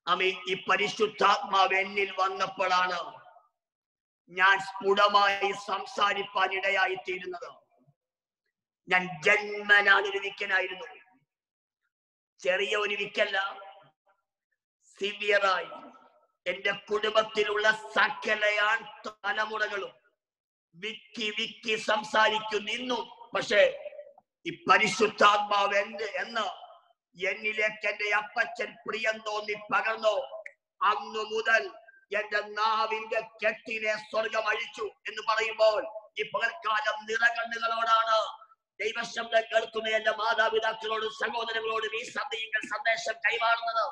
അമ്മ ഈ പരിശുദ്ധാത്മാവ് എന്നിൽ വന്നപ്പോഴാണ് ഞാൻ സ്ഫുടമായി സംസാരിപ്പാൻ ഇടയായി തീരുന്നത് ഞാൻ ജന്മനാണ് ഒരു വിക്കനായിരുന്നു ചെറിയ ഒരു വിക്കല്ല സിവിയറായി എന്റെ കുടുംബത്തിലുള്ള സകലയാൻ തലമുറകളും വിക്കി വിക്കി സംസാരിക്കും നിന്നും പക്ഷേ ഈ പരിശുദ്ധാത്മാവ് എന്ത് എന്ന് എന്നിലേക്ക് എന്റെ അപ്പച്ചൻ പ്രിയം തോന്നി പകർന്നോ അന്നു മുതൽ എന്റെ നാവിന്റെ കെട്ടിനെ സ്വർഗം അഴിച്ചു എന്ന് പറയുമ്പോൾ ഈ പകൽക്കാലം നിറകണ്ണുകളോടാണ് ദൈവശബ്ദം കേൾക്കുന്ന എന്റെ മാതാപിതാക്കളോടും സഹോദരങ്ങളോടും ഈ സന്ദേശങ്ങൾ സന്ദേശം കൈമാറുന്നത്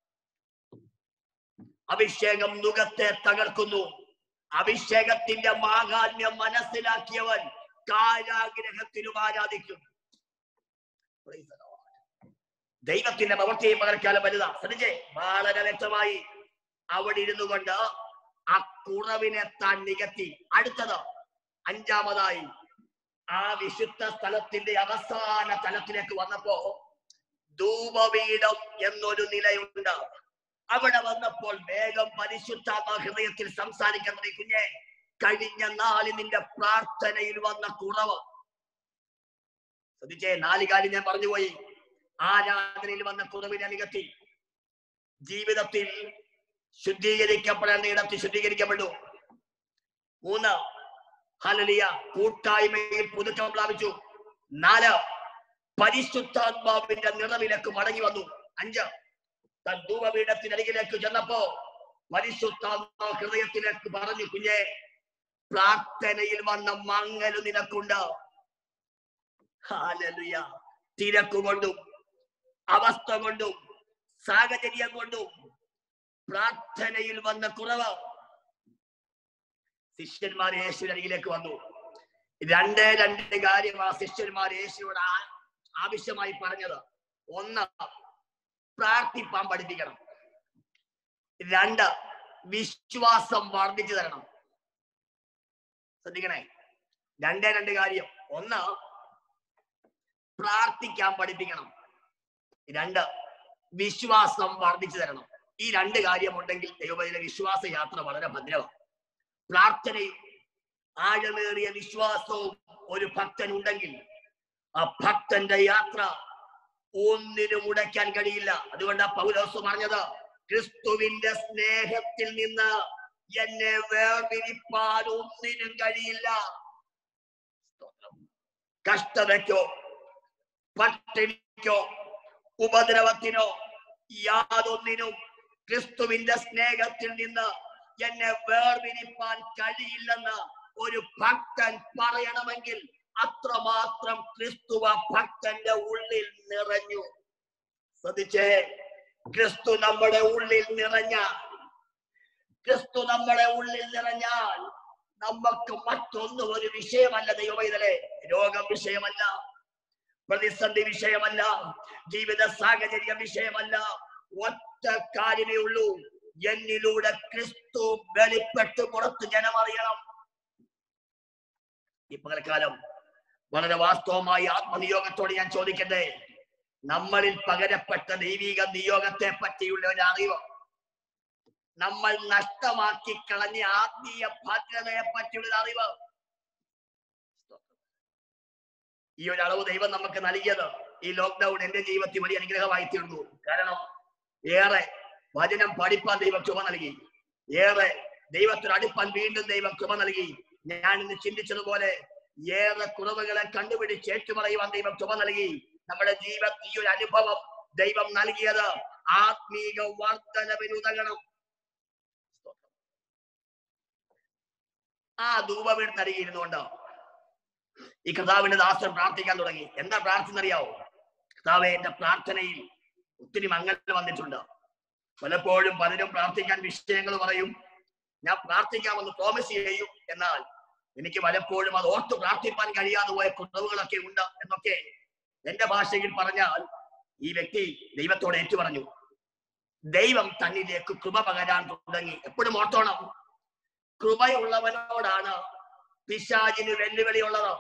അഭിഷേകം നുഖത്തെ തകർക്കുന്നു അഭിഷേകത്തിന്റെ മാഹാത്മ്യം മനസ്സിലാക്കിയവൻ കാരാഗ്രഹത്തിലും ആരാധിക്കും Praise the Lord. ദൈവത്തിന്റെ പ്രവൃത്തിയെ പകർക്കാലം വലുതാ ശ്രദ്ധിച്ചേ വളരെ വ്യക്തമായി അവിടെ ഇരുന്നു കൊണ്ട് ആ കുറവിനെ താൻ നികത്തി അടുത്തത് അഞ്ചാമതായി ആ വിശുദ്ധ സ്ഥലത്തിന്റെ അവസാന തലത്തിലേക്ക് വന്നപ്പോ ധൂപപീഠം എന്നൊരു നിലയുണ്ട് അവിടെ വന്നപ്പോൾ വേഗം പരിശുദ്ധാത്മ ഹൃദയത്തിൽ സംസാരിക്കുന്നത് കുഞ്ഞെ കഴിഞ്ഞ നാളിൽ നിന്റെ പ്രാർത്ഥനയിൽ വന്ന കുറവ് ശ്രദ്ധിച്ചേ നാല് കാര്യം ഞാൻ പറഞ്ഞുപോയി ആരാധനയിൽ വന്ന കുറവിനെ നികത്തി ജീവിതത്തിൽ ശുദ്ധീകരിക്കപ്പെടേണ്ട ഇടത്തിൽ ശുദ്ധീകരിക്കപ്പെട്ടു മൂന്ന് ഹലലിയ കൂട്ടായ്മയിൽ പുതുക്കം പ്രാപിച്ചു നാല് പരിശുദ്ധാത്മാവിന്റെ നിറവിലേക്ക് മടങ്ങി വന്നു അഞ്ച് താൻ ധൂപപീഠത്തിനരികിലേക്ക് ചെന്നപ്പോ പരിശുദ്ധാത്മാ ഹൃദയത്തിലേക്ക് പറഞ്ഞു കുഞ്ഞെ പ്രാർത്ഥനയിൽ വന്ന മങ്ങല് നിനക്കുണ്ട് ഹാലലുയ തിരക്കുകൊണ്ടും അവസ്ഥ കൊണ്ടും സാഹചര്യം കൊണ്ടും പ്രാർത്ഥനയിൽ വന്ന കുറവ് ശിഷ്യന്മാർ യേശുവിനരികിലേക്ക് വന്നു രണ്ടേ രണ്ട് കാര്യം ആ ശിഷ്യന്മാർ യേശുവോട് ആ- ആവശ്യമായി പറഞ്ഞത് ഒന്ന് പ്രാർത്ഥിപ്പാൻ പഠിപ്പിക്കണം രണ്ട് വിശ്വാസം വർദ്ധിച്ചു തരണം ശ്രദ്ധിക്കണേ രണ്ടേ രണ്ട് കാര്യം ഒന്ന് പ്രാർത്ഥിക്കാൻ പഠിപ്പിക്കണം രണ്ട് വിശ്വാസം വർദ്ധിച്ചു തരണം ഈ രണ്ട് കാര്യമുണ്ടെങ്കിൽ ദൈവത്തിലെ വിശ്വാസ യാത്ര വളരെ ഭദ്രമാണ് പ്രാർത്ഥനയും ആഴമേറിയ വിശ്വാസവും ഒരു ഭക്തൻ ഉണ്ടെങ്കിൽ ആ ഭക്തന്റെ യാത്ര ഒന്നിനും ഉടയ്ക്കാൻ കഴിയില്ല അതുകൊണ്ട് പൗലോസ് പറഞ്ഞത് ക്രിസ്തുവിന്റെ സ്നേഹത്തിൽ നിന്ന് എന്നെ വേർതിരിപ്പാൻ ഒന്നിനും കഴിയില്ല സ്തോത്രം. കഷ്ടതയ്ക്കോ പട്ടിണിക്കോ ഉപദ്രവത്തിനോ യാതൊന്നിനും ക്രിസ്തുവിന്റെ സ്നേഹത്തിൽ നിന്ന് എന്നെ വേർതിരിപ്പാൻ കഴിയില്ലെന്ന് ഒരു ഭക്തൻ പറയണമെങ്കിൽ അത്രമാത്രം ക്രിസ്തുവ ഭക്തന്റെ ഉള്ളിൽ നിറഞ്ഞു ശ്രദ്ധിച്ചേ ക്രിസ്തു നമ്മുടെ ഉള്ളിൽ നിറഞ്ഞ ക്രിസ്തു നമ്മുടെ ഉള്ളിൽ നിറഞ്ഞാൽ നമുക്ക് മറ്റൊന്നും ഒരു വിഷയമല്ല ദൈവമൈതലെ രോഗം വിഷയമല്ല പ്രതിസന്ധി വിഷയമല്ല ജീവിത സാഹചര്യ വിഷയമല്ല ഒറ്റ കാര്യമേ ഉള്ളൂ എന്നിലൂടെ ക്രിസ്തു വെളിപ്പെട്ട് പുറത്ത് ജനം അറിയണം ഈ പകൽക്കാലം വളരെ വാസ്തവമായി ആത്മനിയോഗത്തോട് ഞാൻ ചോദിക്കട്ടെ നമ്മളിൽ പകരപ്പെട്ട ദൈവിക നിയോഗത്തെ പറ്റിയുള്ള ഒരു അറിവ് നമ്മൾ നഷ്ടമാക്കി കളഞ്ഞ ആത്മീയ ഭദ്രതയെ പറ്റിയുള്ള ഒരു അറിവ് ഈ ഒരു അളവ് ദൈവം നമുക്ക് നൽകിയത് ഈ ലോക്ക്ഡൌൺ എന്റെ ജീവിതത്തിൽ വലിയ അനുഗ്രഹമായി തീർന്നു കാരണം ഏറെ വചനം പഠിപ്പാൻ ദൈവം കൃപ നൽകി ഏറെ ദൈവത്തിന് അടുപ്പാൻ വീണ്ടും ദൈവം കൃപ നൽകി ഞാൻ ഇന്ന് ചിന്തിച്ചതുപോലെ ഏറെ കുറവുകളെ കണ്ടുപിടിച്ച് ഏറ്റുപറയുവാൻ ദൈവം കൃപ നൽകി നമ്മുടെ ജീവിതത്തിൽ ഈ ഒരു അനുഭവം ദൈവം നൽകിയത് ആത്മീക വർധനവിനുതകണം ആ ധൂപവീടുന്നരികിരുന്നുകൊണ്ട് ഈ കർത്താവിന്റെ ദാസൻ പ്രാർത്ഥിക്കാൻ തുടങ്ങി എന്താ പ്രാർത്ഥന അറിയാവോ കർത്താവെ എന്റെ പ്രാർത്ഥനയിൽ ഒത്തിരി മങ്ങൽ വന്നിട്ടുണ്ട് പലപ്പോഴും പലരും പ്രാർത്ഥിക്കാൻ വിഷയങ്ങൾ പറയും ഞാൻ പ്രാർത്ഥിക്കാമെന്ന് പ്രോമിസ് ചെയ്യും എന്നാൽ എനിക്ക് പലപ്പോഴും അത് ഓർത്ത് പ്രാർത്ഥിപ്പാൻ കഴിയാതെ പോയ കുറവുകളൊക്കെ ഉണ്ട് എന്നൊക്കെ എന്റെ ഭാഷയിൽ പറഞ്ഞാൽ ഈ വ്യക്തി ദൈവത്തോട് ഏറ്റു പറഞ്ഞു ദൈവം തന്നിലേക്ക് കൃപ പകരാൻ തുടങ്ങി എപ്പോഴും ഓർത്തോണം കൃപയുള്ളവനോടാണ് പിശാചിന് വെല്ലുവിളിയുള്ളത്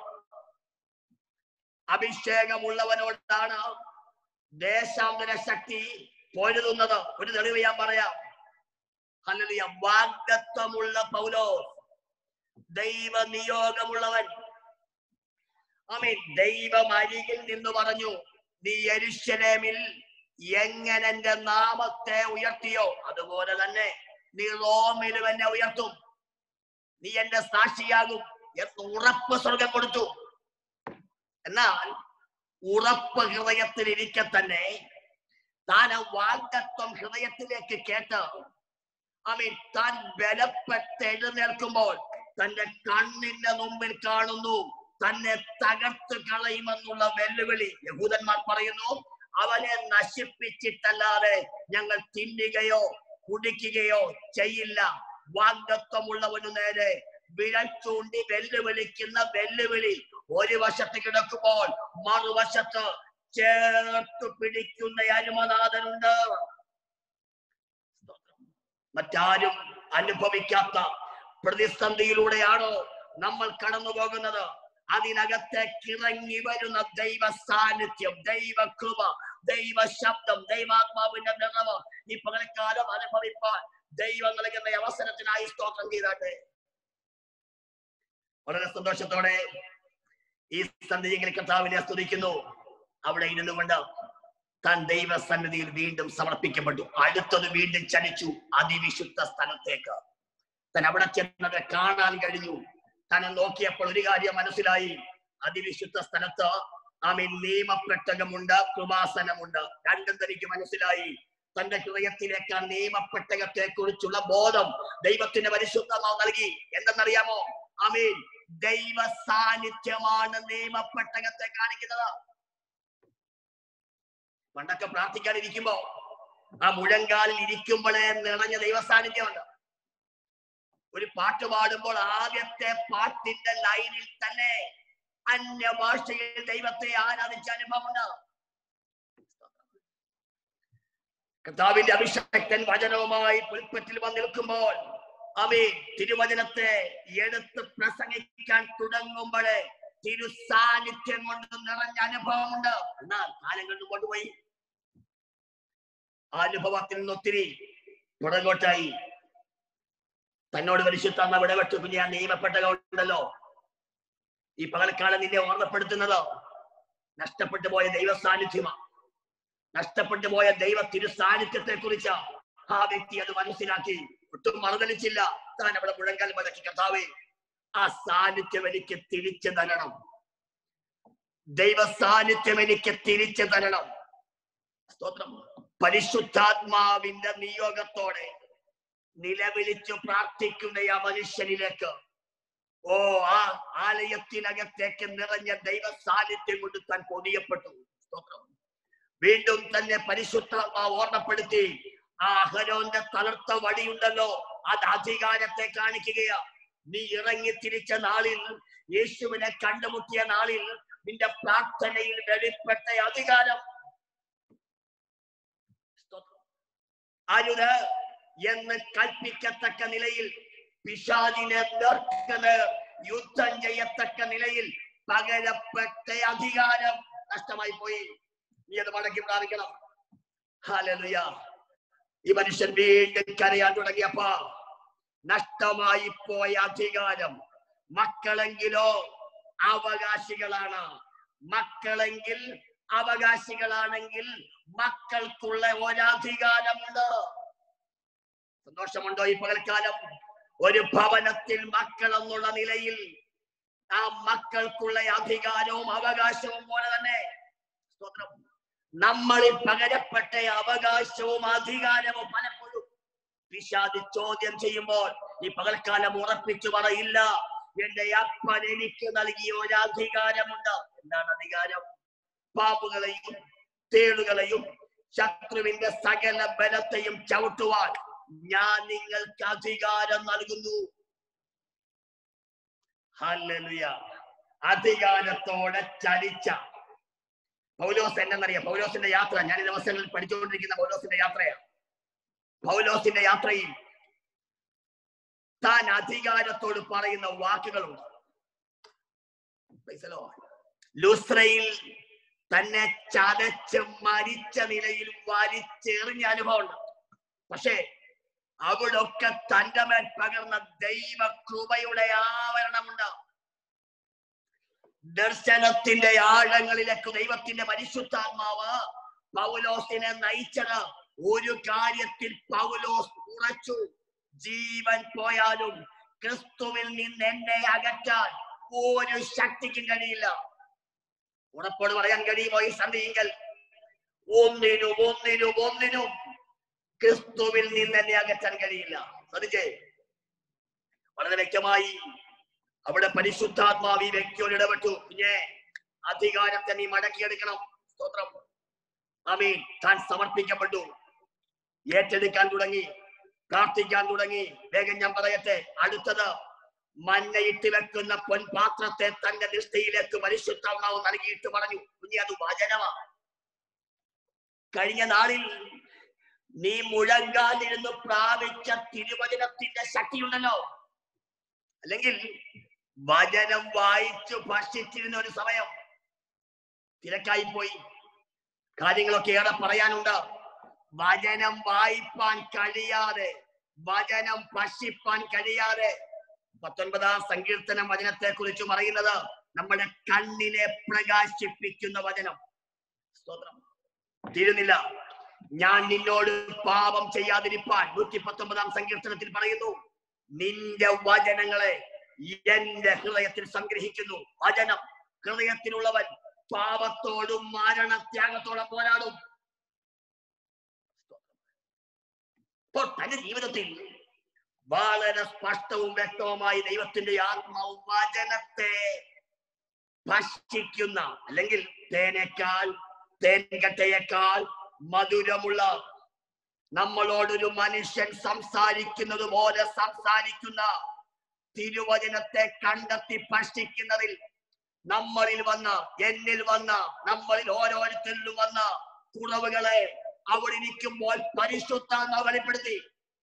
അഭിഷേകമുള്ളവനോടാണ് ദേശാന്തര ശക്തി പൊരുതുന്നത് ഒരു തെളിവ് ഞാൻ പറയാം ഹല്ലേലൂയ വാഗ്ദത്വമുള്ള പൗലോ ദൈവ നിയോഗമുള്ളവൻ ആമീൻ ദൈവം അരികിൽ നിന്ന് പറഞ്ഞു നീ യെരൂശലേമിൽ എങ്ങനെ എന്റെ നാമത്തെ ഉയർത്തിയോ അതുപോലെ തന്നെ നീ റോമിലും എന്നെ ഉയർത്തും നീ എന്റെ സാക്ഷിയാകും എന്ന് ഉറപ്പ് സ്വർഗം കൊടുത്തു എന്നാൽ ഉറപ്പ് ഹൃദയത്തിൽ ഇരിക്കെ തന്നെ താൻ ആ വാഗ്ദത്വം ഹൃദയത്തിലേക്ക് കേട്ട് അവൻ താൻ ബലപ്പെട്ട് എഴുന്നേൽക്കുമ്പോൾ തന്റെ കണ്ണിന്റെ മുമ്പിൽ കാണുന്നു തന്നെ തകർത്ത് കളയുമെന്നുള്ള വെല്ലുവിളി യഹൂദന്മാർ പറയുന്നു അവനെ നശിപ്പിച്ചിട്ടല്ലാതെ ഞങ്ങൾ തിന്നുകയോ കുടിക്കുകയോ ചെയ്യില്ല വാഗ്ദത്വമുള്ളവനു നേരെ വിരൽ ചൂണ്ടി വെല്ലുവിളിക്കുന്ന വെല്ലുവിളി ഒരു വശത്ത് കിടക്കുമ്പോൾ മറുവശത്ത് ചേർത്ത് പിടിക്കുന്ന അരുമനാഥനുണ്ട് മറ്റാരും അനുഭവിക്കാത്ത പ്രതിസന്ധിയിലൂടെയാണോ നമ്മൾ കടന്നു പോകുന്നത് അതിനകത്തേക്ക് ഇറങ്ങി വരുന്ന ദൈവ സാന്നിധ്യം ദൈവ കൃപ ദൈവ ശബ്ദം ദൈവാത്മാവിന്റെ നിറവ് ഈ പകൽക്കാലം അനുഭവിപ്പാൻ ദൈവം നൽകുന്ന അവസരത്തിനായി സ്തോത്രം ചെയ്താട്ടെ വളരെ സന്തോഷത്തോടെ ഈ സന്ധിയിൽ കർത്താവിനെ സ്തുതിക്കുന്നു അവിടെ ഇരുന്നു കൊണ്ട് താൻ ദൈവസന്നിധിയിൽ വീണ്ടും സമർപ്പിക്കപ്പെട്ടു അടുത്തത് വീണ്ടും ചലിച്ചു അതിവിശുദ്ധ സ്ഥലത്തേക്ക് താൻ അവിടെ ചെന്നത് കാണാൻ കഴിഞ്ഞു തന്നെ നോക്കിയപ്പോൾ ഒരു കാര്യം മനസ്സിലായി അതിവിശുദ്ധ സ്ഥലത്ത് ആമീൻ നിയമപ്പെട്ടകമുണ്ട് കൃപാസനമുണ്ട് രണ്ടും തനിക്ക് മനസ്സിലായി തന്റെ ഹൃദയത്തിലേക്ക് ആ നിയമപ്പെട്ടകത്തെ കുറിച്ചുള്ള ബോധം ദൈവത്തിന്റെ പരിശുദ്ധമാവ് നൽകി എന്തെന്നറിയാമോ ആമീൻ ദൈവ സാന്നിധ്യമാണ് നിയമപ്പെട്ടകത്തെ കാണിക്കുന്നത് പണ്ടൊക്കെ പ്രാർത്ഥിക്കാൻ ഇരിക്കുമ്പോ ആ മുഴങ്കാലിൽ ഇരിക്കുമ്പോഴേ നിറഞ്ഞ ദൈവ സാന്നിധ്യമുണ്ട് ഒരു പാട്ട് പാടുമ്പോൾ ആദ്യത്തെ പാട്ടിന്റെ ലൈനിൽ തന്നെ അന്യഭാഷയിൽ ദൈവത്തെ ആരാധിച്ച അനുഭവമുണ്ട് കർത്താവിന്റെ അഭിഷക്തൻ വചനവുമായി പുൽപ്പറ്റിൽ വന്ന് നിൽക്കുമ്പോൾ അവയെ തിരുവചനത്തെ എടുത്ത് പ്രസംഗിക്കാൻ തുടങ്ങുമ്പോഴേ തിരു സാന്നിധ്യം കൊണ്ട് നിറഞ്ഞ അനുഭവമുണ്ട് എന്നാൽ കാലം കണ്ടു കൊണ്ടുപോയി ആ അനുഭവത്തിൽ നിന്ന് ഒത്തിരി പുറകോട്ടായി തന്നോട് പരിശുദ്ധ വിടപെട്ടു പിന്നെ ഞാൻ നിയമപ്പെട്ടതുണ്ടല്ലോ ഈ പകൽക്കാലം നിന്നെ ഓർമ്മപ്പെടുത്തുന്നത് നഷ്ടപ്പെട്ടു പോയ ദൈവ സാന്നിധ്യമാണ് നഷ്ടപ്പെട്ടു പോയ ദൈവ തിരു സാന്നിധ്യത്തെ കുറിച്ച് ആ വ്യക്തി അത് മനസ്സിലാക്കി ഒട്ടും മറുതലിച്ചില്ല താൻ അവിടെ മുഴങ്കാൽ മടക്കി കഥാവേ ആ സാന്നിധ്യം എനിക്ക് തിരിച്ചു തരണം ദൈവ സാന്നിധ്യം എനിക്ക് തിരിച്ചു തരണം സ്തോത്രം പരിശുദ്ധാത്മാവിന്റെ നിയോഗത്തോടെ നിലവിളിച്ചു പ്രാർത്ഥിക്കുന്ന ആ മനുഷ്യനിലേക്ക് ഓ ആ ആലയത്തിനകത്തേക്ക് നിറഞ്ഞ ദൈവ സാന്നിധ്യം കൊണ്ട് താൻ പൊതിയപ്പെട്ടു സ്തോത്രം വീണ്ടും തന്നെ പരിശുദ്ധാത്മാവ് ഓർമ്മപ്പെടുത്തി ആ അഹരോന്റെ തളർത്ത വടിയുണ്ടല്ലോ അത് അധികാരത്തെ കാണിക്കുകയാ നീ ഇറങ്ങി തിരിച്ച നാളിൽ യേശുവിനെ കണ്ടുമുട്ടിയ നാളിൽ നിന്റെ പ്രാർത്ഥനയിൽ വെളിപ്പെട്ട അധികാരം അരുത് എന്ന് കൽപ്പിക്കത്തക്ക നിലയിൽ പിശാചിനെ നേർക്കന് യുദ്ധം ചെയ്യത്തക്ക നിലയിൽ പകരപ്പെട്ട അധികാരം നഷ്ടമായി പോയി നീ അത് മടക്കി പ്രാപിക്കണം ഹാലലുയ ഈ മനുഷ്യൻ വീണ്ടും കരയാൻ തുടങ്ങിയപ്പോ നഷ്ടമായി പോയ അധികാരം മക്കളെങ്കിലോ അവകാശികളാണ് മക്കളെങ്കിൽ അവകാശികളാണെങ്കിൽ മക്കൾക്കുള്ള ഒരധികാരമുണ്ട് സന്തോഷമുണ്ടോ ഈ പകൽക്കാലം ഒരു ഭവനത്തിൽ മക്കൾ എന്നുള്ള നിലയിൽ ആ മക്കൾക്കുള്ള അധികാരവും അവകാശവും പോലെ തന്നെ സ്തോത്രം നമ്മളിൽ പകരപ്പെട്ട അവകാശവും അധികാരവും പലപ്പോഴും പിശാദി ചോദ്യം ചെയ്യുമ്പോൾ ഈ പകൽക്കാലം ഉറപ്പിച്ചു പറയില്ല എന്റെ അപ്പൻ എനിക്ക് നൽകിയ ഒരു അധികാരമുണ്ട് എന്താണ് അധികാരം പാമ്പുകളെയും തേളുകളെയും ശത്രുവിന്റെ സകല ബലത്തെയും ചവിട്ടുവാൻ ഞാൻ നിങ്ങൾക്ക് അധികാരം നൽകുന്നു ഹല്ലേലൂയ അധികാരത്തോടെ ചലിച്ച പൗലോസ് എന്നറിയാം പൗലോസിന്റെ യാത്ര ഞാൻ ഈ ദിവസങ്ങളിൽ പഠിച്ചുകൊണ്ടിരിക്കുന്ന പൗലോസിന്റെ യാത്രയാണ് പൗലോസിന്റെ യാത്രയിൽ താൻ അധികാരത്തോട് പറയുന്ന വാക്കുകളുണ്ട് Praise the Lord. ലുസ്രയിൽ തന്നെ ചതച്ച് മരിച്ച നിലയിൽ വലിച്ചെറിഞ്ഞ അനുഭവമുണ്ട് പക്ഷേ അവിടൊക്കെ തന്റെ മേൽ പകർന്ന ദൈവ കൃപയുടെ ആവരണമുണ്ട് ദർശനത്തിന്റെ ആഴങ്ങളിലേക്ക് ദൈവത്തിന്റെ പരിശുദ്ധാത്മാവ് പൗലോസിനെ നയിച്ചത് ഒരു കാര്യത്തിൽ പൗലോസ് ഉറച്ചു ജീവൻ പോയാലും ക്രിസ്തുവിൽ നിന്ന് എന്നെ അകറ്റാൻ ഒരു ശക്തിക്കും കഴിയില്ല ഉറപ്പോട് പറയാൻ കഴിയുമോ ഈ സന്ധിയെങ്കിൽ ഒന്നിനും ഒന്നിനും ഒന്നിനും ക്രിസ്തുവിൽ നിന്ന് എന്നെ അകറ്റാൻ കഴിയില്ല ശ്രദ്ധിച്ചേ വളരെ വ്യക്തമായി അവിടെ പരിശുദ്ധാത്മാവ് ഈ വ്യക്തിയോട് ഇടപെട്ടു കുഞ്ഞെ അധികാരത്തെ നീ മടക്കിയെടുക്കണം സ്തോത്രം ആമീൻ താൻ സമർപ്പിക്കപ്പെട്ടു ഏറ്റെടുക്കാൻ തുടങ്ങി പ്രാർത്ഥിക്കാൻ തുടങ്ങി വേഗം ഞാൻ പറയട്ടെ അടുത്തത് മഞ്ഞയിട്ട് വെക്കുന്ന പൊൻപാത്രത്തെ തന്റെ ദൃഷ്ടിയിലേക്ക് പരിശുദ്ധാത്മാവ് നൽകിയിട്ട് പറഞ്ഞു കുഞ്ഞി അത് വചനമാ കഴിഞ്ഞ നാളിൽ നീ മുഴങ്കാലിരുന്ന് പ്രാപിച്ച തിരുവചനത്തിന്റെ ശക്തിയുണ്ടല്ലോ അല്ലെങ്കിൽ വചനം വായിച്ചു ഭക്ഷിച്ചിരുന്ന ഒരു സമയം തിരക്കായി പോയി കാര്യങ്ങളൊക്കെ ഏറെ പറയാനുണ്ട് വചനം വായിപ്പാൻ കഴിയാതെ വചനം ഭക്ഷിപ്പാൻ കഴിയാതെ പത്തൊൻപതാം സങ്കീർത്തനം വചനത്തെ കുറിച്ച് പറയുന്നത് നമ്മുടെ കണ്ണിനെ പ്രകാശിപ്പിക്കുന്ന വചനം സ്തോത്രം തീരുന്നില്ല ഞാൻ നിന്നോട് പാപം ചെയ്യാതിരിപ്പാൻ നൂറ്റി പത്തൊമ്പതാം സങ്കീർത്തനത്തിൽ പറയുന്നു നിന്റെ വചനങ്ങളെ എന്റെ ഹൃദയത്തിൽ സംഗ്രഹിക്കുന്നു വചനം ഹൃദയത്തിലുള്ളവൻ പാപത്തോടും മരണത്യാഗത്തോടും പോരാടും അപ്പോൾ തന്റെ ജീവിതത്തിൽ വളരെ സ്പഷ്ടവും വ്യക്തവുമായി ദൈവത്തിന്റെ ആത്മാവും വചനത്തെ ഭക്ഷിക്കുന്ന അല്ലെങ്കിൽ തേനേക്കാൾ തേൻകട്ടയേക്കാൾ മധുരമുള്ള നമ്മളോടൊരു മനുഷ്യൻ സംസാരിക്കുന്നത് പോലെ സംസാരിക്കുന്ന തിരുവചനത്തെ കണ്ടെത്തി ഭക്ഷിക്കുന്നതിൽ നമ്മളിൽ വന്ന എന്നിൽ വന്ന നമ്മളിൽ ഓരോരുത്തരിലും വന്ന കുറവുകളെ അവിടെ ഇരിക്കുമ്പോൾ പരിശുദ്ധാത്മ വെളിപ്പെടുത്തി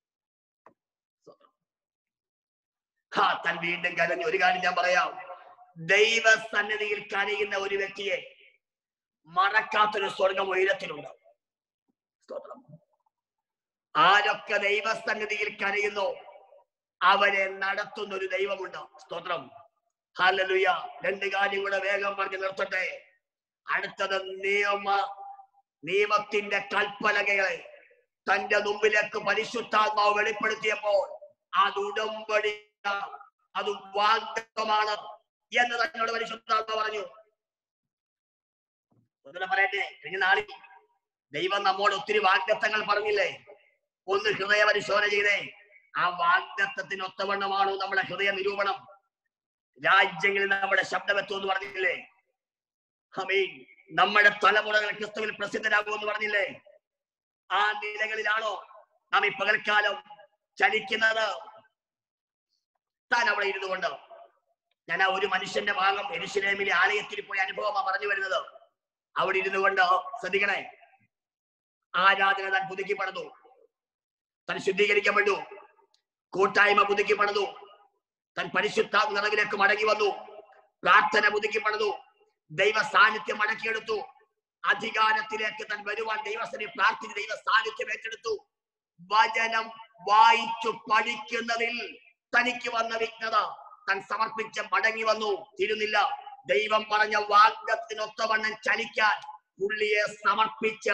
ഹാ താൻ വീണ്ടും കരഞ്ഞു ഒരു കാര്യം ഞാൻ പറയാം ദൈവസന്നിധിയിൽ കരയുന്ന ഒരു വ്യക്തിയെ മറക്കാത്തൊരു സ്വർഗം ഉയരത്തിലുണ്ട് സ്തോത്രം ആരൊക്കെ ദൈവസന്നിധിയിൽ കരയുന്നു അവരെ നടത്തുന്ന ഒരു ദൈവമുണ്ട് സ്തോത്രം ഹല്ലേലൂയ രണ്ട് കാര്യം കൂടെ വേഗം പറഞ്ഞ് നിർത്തട്ടെ അടുത്തത് നിയമ നിയമത്തിന്റെ കൽപ്പലകകളെ തന്റെ മുമ്പിലേക്ക് പരിശുദ്ധാത്മാവ് വെളിപ്പെടുത്തിയപ്പോൾ അത് ഉടമ്പടി അത് വാഗ്ദത്തമാണ് എന്ന് തന്നോട് പരിശുദ്ധാത്മാവ് പറഞ്ഞു ഒന്നുകൂടെ പറയട്ടെ കഴിഞ്ഞ നാളിൽ ദൈവം നമ്മോട് ഒത്തിരി വാഗ്ദത്തങ്ങൾ പറഞ്ഞില്ലേ ഒന്ന് ഹൃദയ പരിശോധന ചെയ്തേ ആ വാഗ്ദത്തത്തിന് ഒത്തവണ്ണമാണോ നമ്മുടെ ഹൃദയ നിരൂപണം രാജ്യങ്ങളിൽ നമ്മുടെ ശബ്ദമെത്തും എന്ന് പറഞ്ഞില്ലേ ഹമീൻ നമ്മുടെ തലമുറകൾ ക്രിസ്തുവിൽ പ്രസിദ്ധരാകുമെന്ന് പറഞ്ഞില്ലേ ആ നിലകളിലാണോ നാം ഈ പകൽക്കാലം ചലിക്കുന്നത് താൻ അവിടെ ഇരുന്നു കൊണ്ട് ഞാൻ ആ ഒരു മനുഷ്യന്റെ ഭാഗം എരുശലേമിലെ ആലയത്തിൽ പോയി അനുഭവമാ പറഞ്ഞു വരുന്നത് അവിടെ ഇരുന്നു കൊണ്ട് ശ്രദ്ധിക്കണേ ആരാധന താൻ പുതുക്കി പണിതു താൻ ശുദ്ധീകരിക്കപ്പെട്ടു കൂട്ടായ്മ പുതുക്കി പണിതു താൻ പരിശുദ്ധ നിറവിലേക്ക് മടങ്ങി വന്നു പ്രാർത്ഥന പുതുക്കി പണിതു ദൈവ സാന്നിധ്യം മടക്കിയെടുത്തു അധികാരത്തിലേക്ക് താൻ വരുവാൻ ദൈവസ്ഥനെ പ്രാർത്ഥിച്ച് ദൈവ സാന്നിധ്യം ഏറ്റെടുത്തു വചനം വായിച്ചു പഠിക്കുന്നതിൽ തനിക്ക് വന്ന വിഘ്നത താൻ സമർപ്പിച്ച് മടങ്ങി വന്നു തീരുന്നില്ല ദൈവം പറഞ്ഞ വാഗ്ദത്തിനൊത്തവണ്ണം ചലിക്കാൻ പുള്ളിയെ സമർപ്പിച്ച്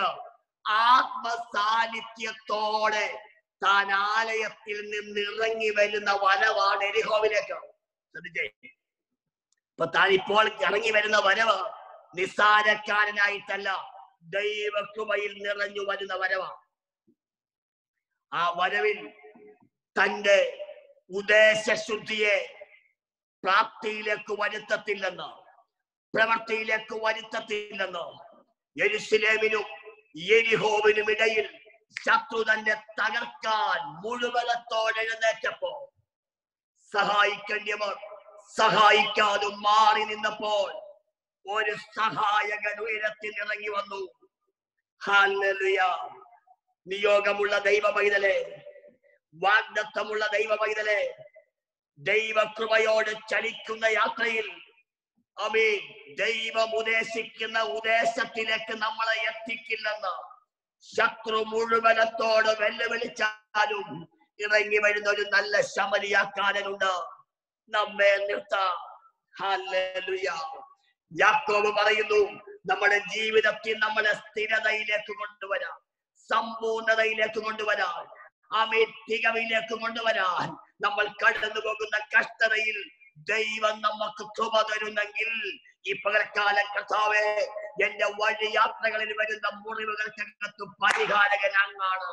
ആത്മസാന്നിധ്യത്തോടെ താൻ ആലയത്തിൽ നിന്ന് ഇറങ്ങി വരുന്ന വരവാണ് എരിഹോവിലേക്ക് ശ്രദ്ധിച്ചേ ഇപ്പൊ താൻ ഇപ്പോൾ ഇറങ്ങി വരുന്ന വരവ് നിസ്സാരക്കാരനായിട്ടല്ല ദൈവകൃപയിൽ നിറഞ്ഞു വരുന്ന വരവാണ് ആ വരവിൽ തന്റെ ഉദ്ദേശശുദ്ധിയെ പ്രാപ്തിയിലേക്ക് വരുത്തത്തില്ലെന്ന് പ്രവൃത്തിയിലേക്ക് വരുത്തത്തില്ലെന്ന് യെരുസലേമിനും യെരിഹോവിനും ഇടയിൽ ശത്രു തന്നെ തകർക്കാൻ മുഴുവനത്തോടെ എഴുന്നേറ്റപ്പോ സഹായിക്കേണ്ടിയവർ സഹായിക്കാതെ മാറി നിന്നപ്പോൾ ഒരു സഹായകൻ ഉയരത്തിൽ ഇറങ്ങി വന്നു ഹല്ലേലൂയ നിയോഗമുള്ള ദൈവ പൈതലെ വാഗ്ദത്തമുള്ള ദൈവ പൈതലെ ദൈവകൃപയോട് ചലിക്കുന്ന യാത്രയിൽ അമീൻ ദൈവം ഉദ്ദേശിക്കുന്ന ഉദ്ദേശത്തിലേക്ക് നമ്മളെ എത്തിക്കില്ലെന്ന് ശത്രു മുഴുവനത്തോട് വെല്ലുവിളിച്ചാലും ഇറങ്ങി വരുന്ന ഒരു നല്ല ശമരിയാക്കാരനുണ്ട് നമ്മെ നിർത്താം ഹല്ലേലൂയ. യാക്കോബ് പറയുന്നു നമ്മുടെ ജീവിതത്തിൽ നമ്മളെ സ്ഥിരതയിലേക്ക് കൊണ്ടുവരാം സമ്പൂർണതയിലേക്ക് കൊണ്ടുവരാൻ ആമേ തികവിലേക്ക് കൊണ്ടുവരാൻ നമ്മൾ കടന്നു പോകുന്ന കഷ്ടതയിൽ ദൈവം നമുക്ക് കൃപ തരുന്നെങ്കിൽ ഈ പകൽക്കാലം കർത്താവെ എന്റെ വഴി യാത്രകളിൽ വരുന്ന മുറിവുകൾക്കകത്ത് പരിഹാരകൻ അങ്ങാണ്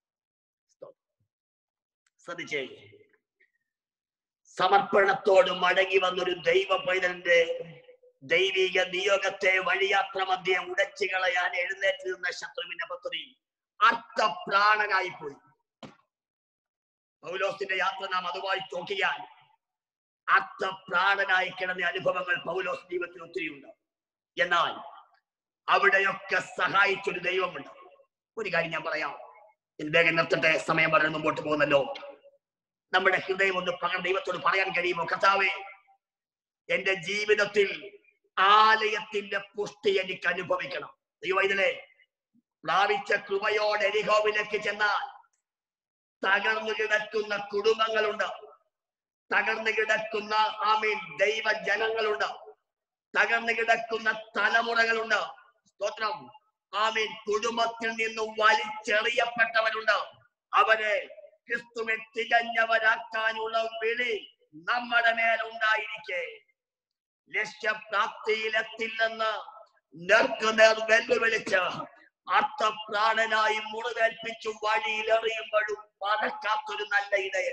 ശ്രദ്ധിച്ചേ സമർപ്പണത്തോട് മടങ്ങി വന്നൊരു ദൈവ പൈതലിന്റെ ദൈവിക നിയോഗത്തെ വഴിയാത്ര മധ്യേ ഉടച്ചു കളയാൻ എഴുന്നേറ്റ് നിന്ന ശത്രുവിന്റെ പദ്ധതി അർത്ഥപ്രാണനായി പോയി പൗലോസിന്റെ യാത്ര നാം അതുമായി നോക്കിയാൽ അർത്ഥപ്രാണനായി കിടന്ന അനുഭവങ്ങൾ പൗലോസ് ജീവിതത്തിൽ ഒത്തിരിയുണ്ട് എന്നാൽ അവിടെയൊക്കെ സഹായിച്ചൊരു ദൈവമുണ്ട് ഒരു കാര്യം ഞാൻ പറയാം ഇത് വേഗം നിർത്തട്ടെ സമയം വളരെ മുമ്പോട്ട് പോകുന്നല്ലോ നമ്മുടെ ഹൃദയം ഒന്ന് പകർ ദൈവത്തോട് പറയാൻ കഴിയുമോ കർത്താവേ എന്റെ ജീവിതത്തിൽ ആലയത്തിന്റെ പുഷ്ടി എനിക്ക് അനുഭവിക്കണം ദൈവം ഇതിലെ പ്രാപിച്ച കൃപയോടെ എരിഹോവിലേക്ക് ചെന്നാൽ തകർന്നു കിടക്കുന്ന കുടുംബങ്ങളുണ്ട് തകർന്നു കിടക്കുന്ന ആമീൻ ദൈവ ജനങ്ങളുണ്ട് തകർന്നു കിടക്കുന്ന തലമുറകളുണ്ട് സ്തോത്രം ആമീൻ കുടുംബത്തിൽ നിന്നും വലിച്ചെറിയപ്പെട്ടവരുണ്ട് അവരെ ക്രിസ്തുവിൽ തികഞ്ഞവരാക്കാനുള്ള വിളി നമ്മുടെ മേലുണ്ടായിരിക്കെ ലക്ഷ്യപ്രാപ്തിയിലെത്തില്ലെന്ന് നേർക്കുനേർ വെല്ലുവിളിച്ച് അർത്ഥപ്രാണനായി മുറിവേൽപ്പിച്ചു വഴിയിലെറിയുമ്പോഴും മറക്കാത്തൊരു നല്ല ഇടയൻ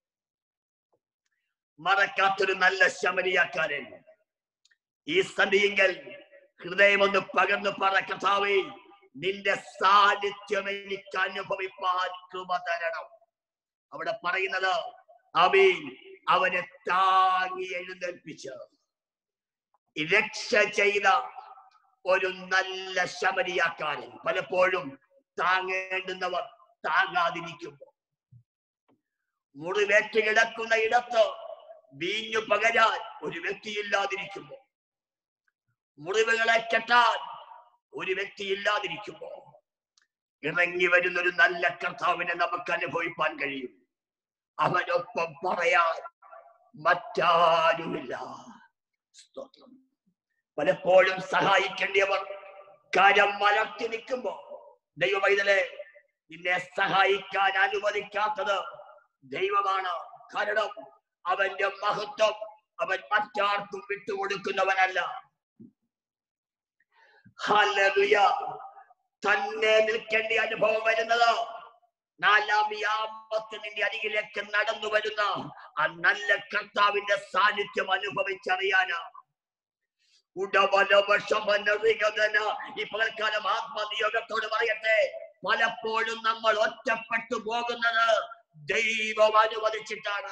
മറക്കാത്തൊരു നല്ല ശമരിയാക്കാരൻ ഈ സന്ധിയെങ്കിൽ ഹൃദയമൊന്ന് പകർന്നു പറ കഥാവേ നിന്റെ സാന്നിധ്യം എനിക്ക് അനുഭവിപ്പാൻ കൃപ തരണം അവിടെ പറയുന്നത് അവൻ അവനെ താങ്ങി എഴുന്നേൽപ്പിച്ച് രക്ഷ ചെയ്ത ഒരു നല്ല ശമരിയാക്കാരൻ പലപ്പോഴും താങ്ങേണ്ടുന്നവർ താങ്ങാതിരിക്കുമ്പോൾ മുറിവേറ്റ് കിടക്കുന്ന ഇടത്ത് വീഞ്ഞു പകരാൻ ഒരു വ്യക്തിയില്ലാതിരിക്കുമ്പോൾ മുറിവുകളെ കെട്ടാൻ ഒരു വ്യക്തി ഇല്ലാതിരിക്കുമ്പോ ഇറങ്ങി വരുന്ന ഒരു നല്ല കർത്താവിനെ നമുക്ക് അനുഭവിപ്പാൻ കഴിയും അവനൊപ്പം പറയാൻ മറ്റാരുമില്ല സ്തോത്രം പലപ്പോഴും സഹായിക്കേണ്ടിയവർ കരം മലർത്തി നിൽക്കുമ്പോ ദൈവവൈതലെ നിന്നെ സഹായിക്കാൻ അനുവദിക്കാത്തത് ദൈവമാണ് കാരണം അവന്റെ മഹത്വം അവൻ മറ്റാർക്കും വിട്ടുകൊടുക്കുന്നവനല്ല ഹല്ലേലൂയ തന്നെ നിൽക്കേണ്ട അനുഭവം വരുന്നത് നാലാം യാമത്ത് നിന്റെ അരികിലേക്ക് നടന്നു വരുന്ന ആ നല്ല കർത്താവിന്റെ സാന്നിധ്യം അനുഭവിച്ചറിയാനാ ഉടവലവശമനറികതന ഈ പകൽക്കാലം ആത്മനിയോഗത്തോട് പറയട്ടെ പലപ്പോഴും നമ്മൾ ഒറ്റപ്പെട്ടു പോകുന്നത് ദൈവം അനുവദിച്ചിട്ടാണ്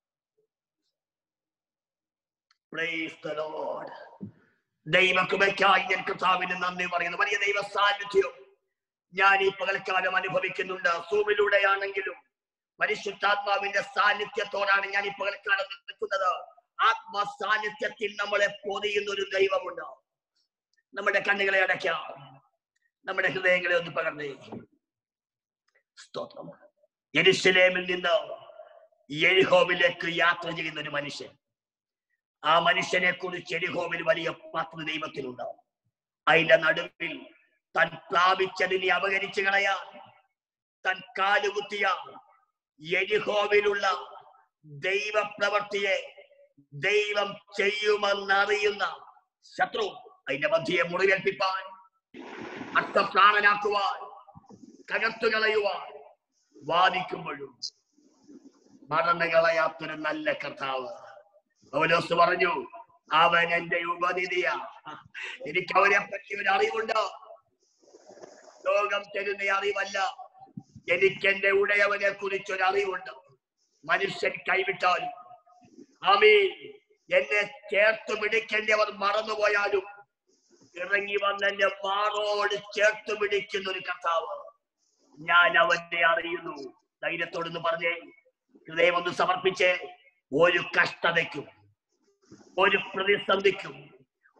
Praise the Lord. ദൈവകൃപയ്ക്കായി ഞാൻ കർത്താവിന് നന്ദി പറയുന്നു വലിയ ദൈവ സാന്നിധ്യം ഞാൻ ഈ പകൽക്കാലം അനുഭവിക്കുന്നുണ്ട് സൂമിലൂടെയാണെങ്കിലും പരിശുദ്ധാത്മാവിന്റെ സാന്നിധ്യത്തോടാണ് ഞാൻ ഈ പകൽക്കാലം നിൽക്കുന്നത് ആത്മ സാന്നിധ്യത്തിൽ നമ്മളെ പൊതിയുന്ന ഒരു ദൈവമുണ്ട് നമ്മുടെ കണ്ണുകളെ അടയ്ക്കാം നമ്മുടെ ഹൃദയങ്ങളെ ഒന്ന് പകർന്നേ സ്തോത്രം യെരുശലേമിൽ നിന്ന് എരിഹോവിലേക്ക് യാത്ര ചെയ്യുന്ന ഒരു മനുഷ്യൻ ആ മനുഷ്യനെ കുറിച്ച് എരിഹോവിൽ വലിയ പത്ത് ദൈവത്തിലുണ്ട് അതിന്റെ നടുവിൽ താൻ പ്രാപിച്ചതിനെ അപകരിച്ചു കളയാൻ താൻ കാലുകുത്തിയ എരിഹോവിലുള്ള ദൈവപ്രവൃത്തിയെ ദൈവം ചെയ്യുമെന്നറിയുന്ന ശത്രു അതിന്റെ മധ്യയെ മുറിവേൽപ്പിപ്പാൻ അർത്ഥപ്രാണനാക്കുവാൻ തകർത്തു കളയുവാൻ വാദിക്കുമ്പോഴും മറന്നു കളയാത്തൊരു നല്ല കർത്താവ് പൗലോസ് പറഞ്ഞു അവൻ എന്റെ ഉപനിധിയ എനിക്ക് അവനെ പറ്റി ഒരു അറിവുണ്ട് ലോകം തരുന്ന അറിവല്ല എനിക്ക് എന്റെ ഉടയവനെ കുറിച്ച് ഒരു അറിവുണ്ട് മനുഷ്യൻ കൈവിട്ടാൽ ആമീ എന്നെ ചേർത്ത് പിടിക്കേണ്ടവർ മറന്നുപോയാലും ഇറങ്ങി വന്ന് എന്റെ മാറോട് ചേർത്ത് പിടിക്കുന്ന ഒരു കർത്താവ് ഞാൻ അവനെ അറിയുന്നു ധൈര്യത്തോടൊന്ന് പറഞ്ഞേ ഹൃദയം ഒന്ന് സമർപ്പിച്ച് ഒരു കഷ്ടതയ്ക്കും ഒരു പ്രതിസന്ധിക്കും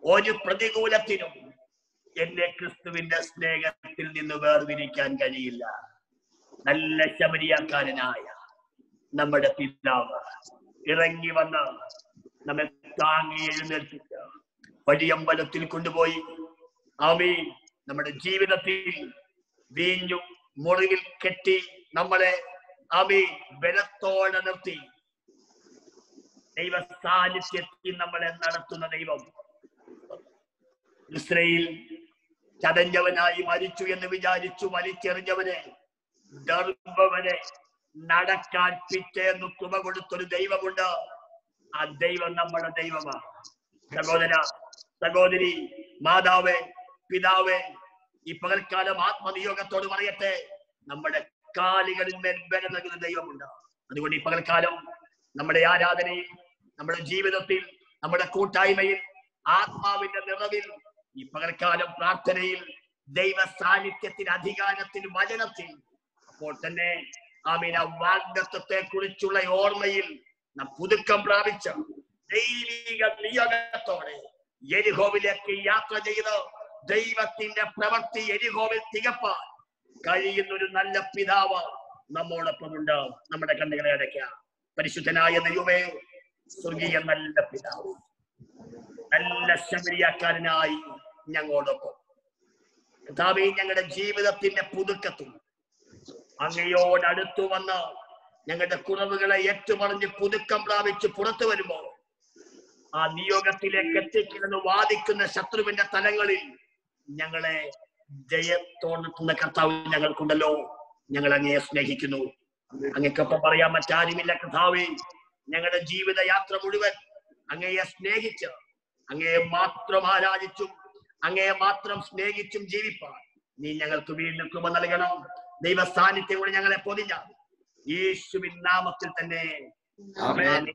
ഒരു പ്രതികൂലത്തിനും എന്നെ ക്രിസ്തുവിന്റെ സ്നേഹത്തിൽ നിന്ന് വേർതിരിക്കാൻ കഴിയില്ല നല്ല ശബരിയാക്കാരനായ നമ്മുടെ പിതാവ് ഇറങ്ങി വന്ന് നമ്മെ താങ്ങി എഴുന്നേൽപ്പിച്ച വഴിയമ്പലത്തിൽ കൊണ്ടുപോയി ആമി നമ്മുടെ ജീവിതത്തിൽ വീഞ്ഞു മുറിവിൽ കെട്ടി നമ്മളെ ആമി ബലത്തോടെ നിർത്തി ദൈവ സാന്നിധ്യത്തിൽ നമ്മളെ നടത്തുന്ന ദൈവം ഇസ്രയേൽ ചതഞ്ഞവനായി മരിച്ചു എന്ന് വിചാരിച്ചു വലിച്ചെറിഞ്ഞവനെ ഗർഭവനെ നടക്കാൻ പിറ്റേന്ന് കൃപ കൊടുത്തൊരു ദൈവമുണ്ട് ആ ദൈവം നമ്മുടെ ദൈവമാണ് സഹോദര സഹോദരി മാതാവേ പിതാവേ ഈ പകൽക്കാലം ആത്മനിയോഗത്തോട് പറയട്ടെ നമ്മുടെ കാലുകളിൽ മേൽ ബലം നൽകുന്ന ദൈവമുണ്ട് അതുകൊണ്ട് ഈ പകൽക്കാലം നമ്മുടെ ആരാധനയിൽ നമ്മുടെ ജീവിതത്തിൽ നമ്മുടെ കൂട്ടായ്മയിൽ ആത്മാവിന്റെ നിറവിൽ ഈ പകൽക്കാലം പ്രാർത്ഥനയിൽ ദൈവ സാന്നിധ്യത്തിന് അധികാരത്തിൽ വചനത്തിൽ അപ്പോൾ തന്നെ ആമീന വാഗ്ദത്വത്തെ കുറിച്ചുള്ള ഓർമ്മയിൽ നാം പുതുക്കം പ്രാപിച്ച ദൈവിക നിയോഗത്തോടെ എരിഹോവിലേക്ക് യാത്ര ചെയ്ത് ദൈവത്തിന്റെ പ്രവൃത്തി എരിഹോവിൽ തികപ്പാൻ കഴിയുന്ന ഒരു നല്ല പിതാവ് നമ്മോടൊപ്പമുണ്ട് നമ്മുടെ കണ്ണുകളെ അടയ്ക്കാം പരിശുദ്ധനായ ദൈവമേ സ്വർഗീയ നല്ല പിതാവ് നല്ല ശബരിയാക്കാരനായി ഞങ്ങളോടൊപ്പം കർത്താവേ ഞങ്ങളുടെ ജീവിതത്തിന്റെ പുതുക്കത്തിൽ അങ്ങയോട് അടുത്തു വന്ന് ഞങ്ങളുടെ കുറവുകളെ ഏറ്റുപറഞ്ഞ് പുതുക്കം പ്രാപിച്ച് പുറത്തു വരുമ്പോൾ ആ നിയോഗത്തിലേക്ക് എത്തിക്കണമെന്ന് വാദിക്കുന്ന ശത്രുവിന്റെ തലങ്ങളിൽ ഞങ്ങളെ ജയത്തോടെത്തുന്ന കർത്താവ് ഞങ്ങൾക്കുണ്ടല്ലോ ഞങ്ങൾ അങ്ങയെ സ്നേഹിക്കുന്നു അങ്ങക്കൊപ്പം പറയാൻ മറ്റാരുമില്ല കർത്താവേ ഞങ്ങളുടെ ജീവിതയാത്ര മുഴുവൻ അങ്ങയെ സ്നേഹിച്ച് അങ്ങയെ മാത്രം ആരാധിച്ചും അങ്ങയെ മാത്രം സ്നേഹിച്ചും ജീവിപ്പാൻ നീ ഞങ്ങൾക്ക് വീണ്ടും കൃപ നൽകണം ദൈവ സാന്നിധ്യം കൊണ്ട് ഞങ്ങളെ പൊതിഞ്ഞ യേശുവിൻ നാമത്തിൽ തന്നെ ആമേൻ.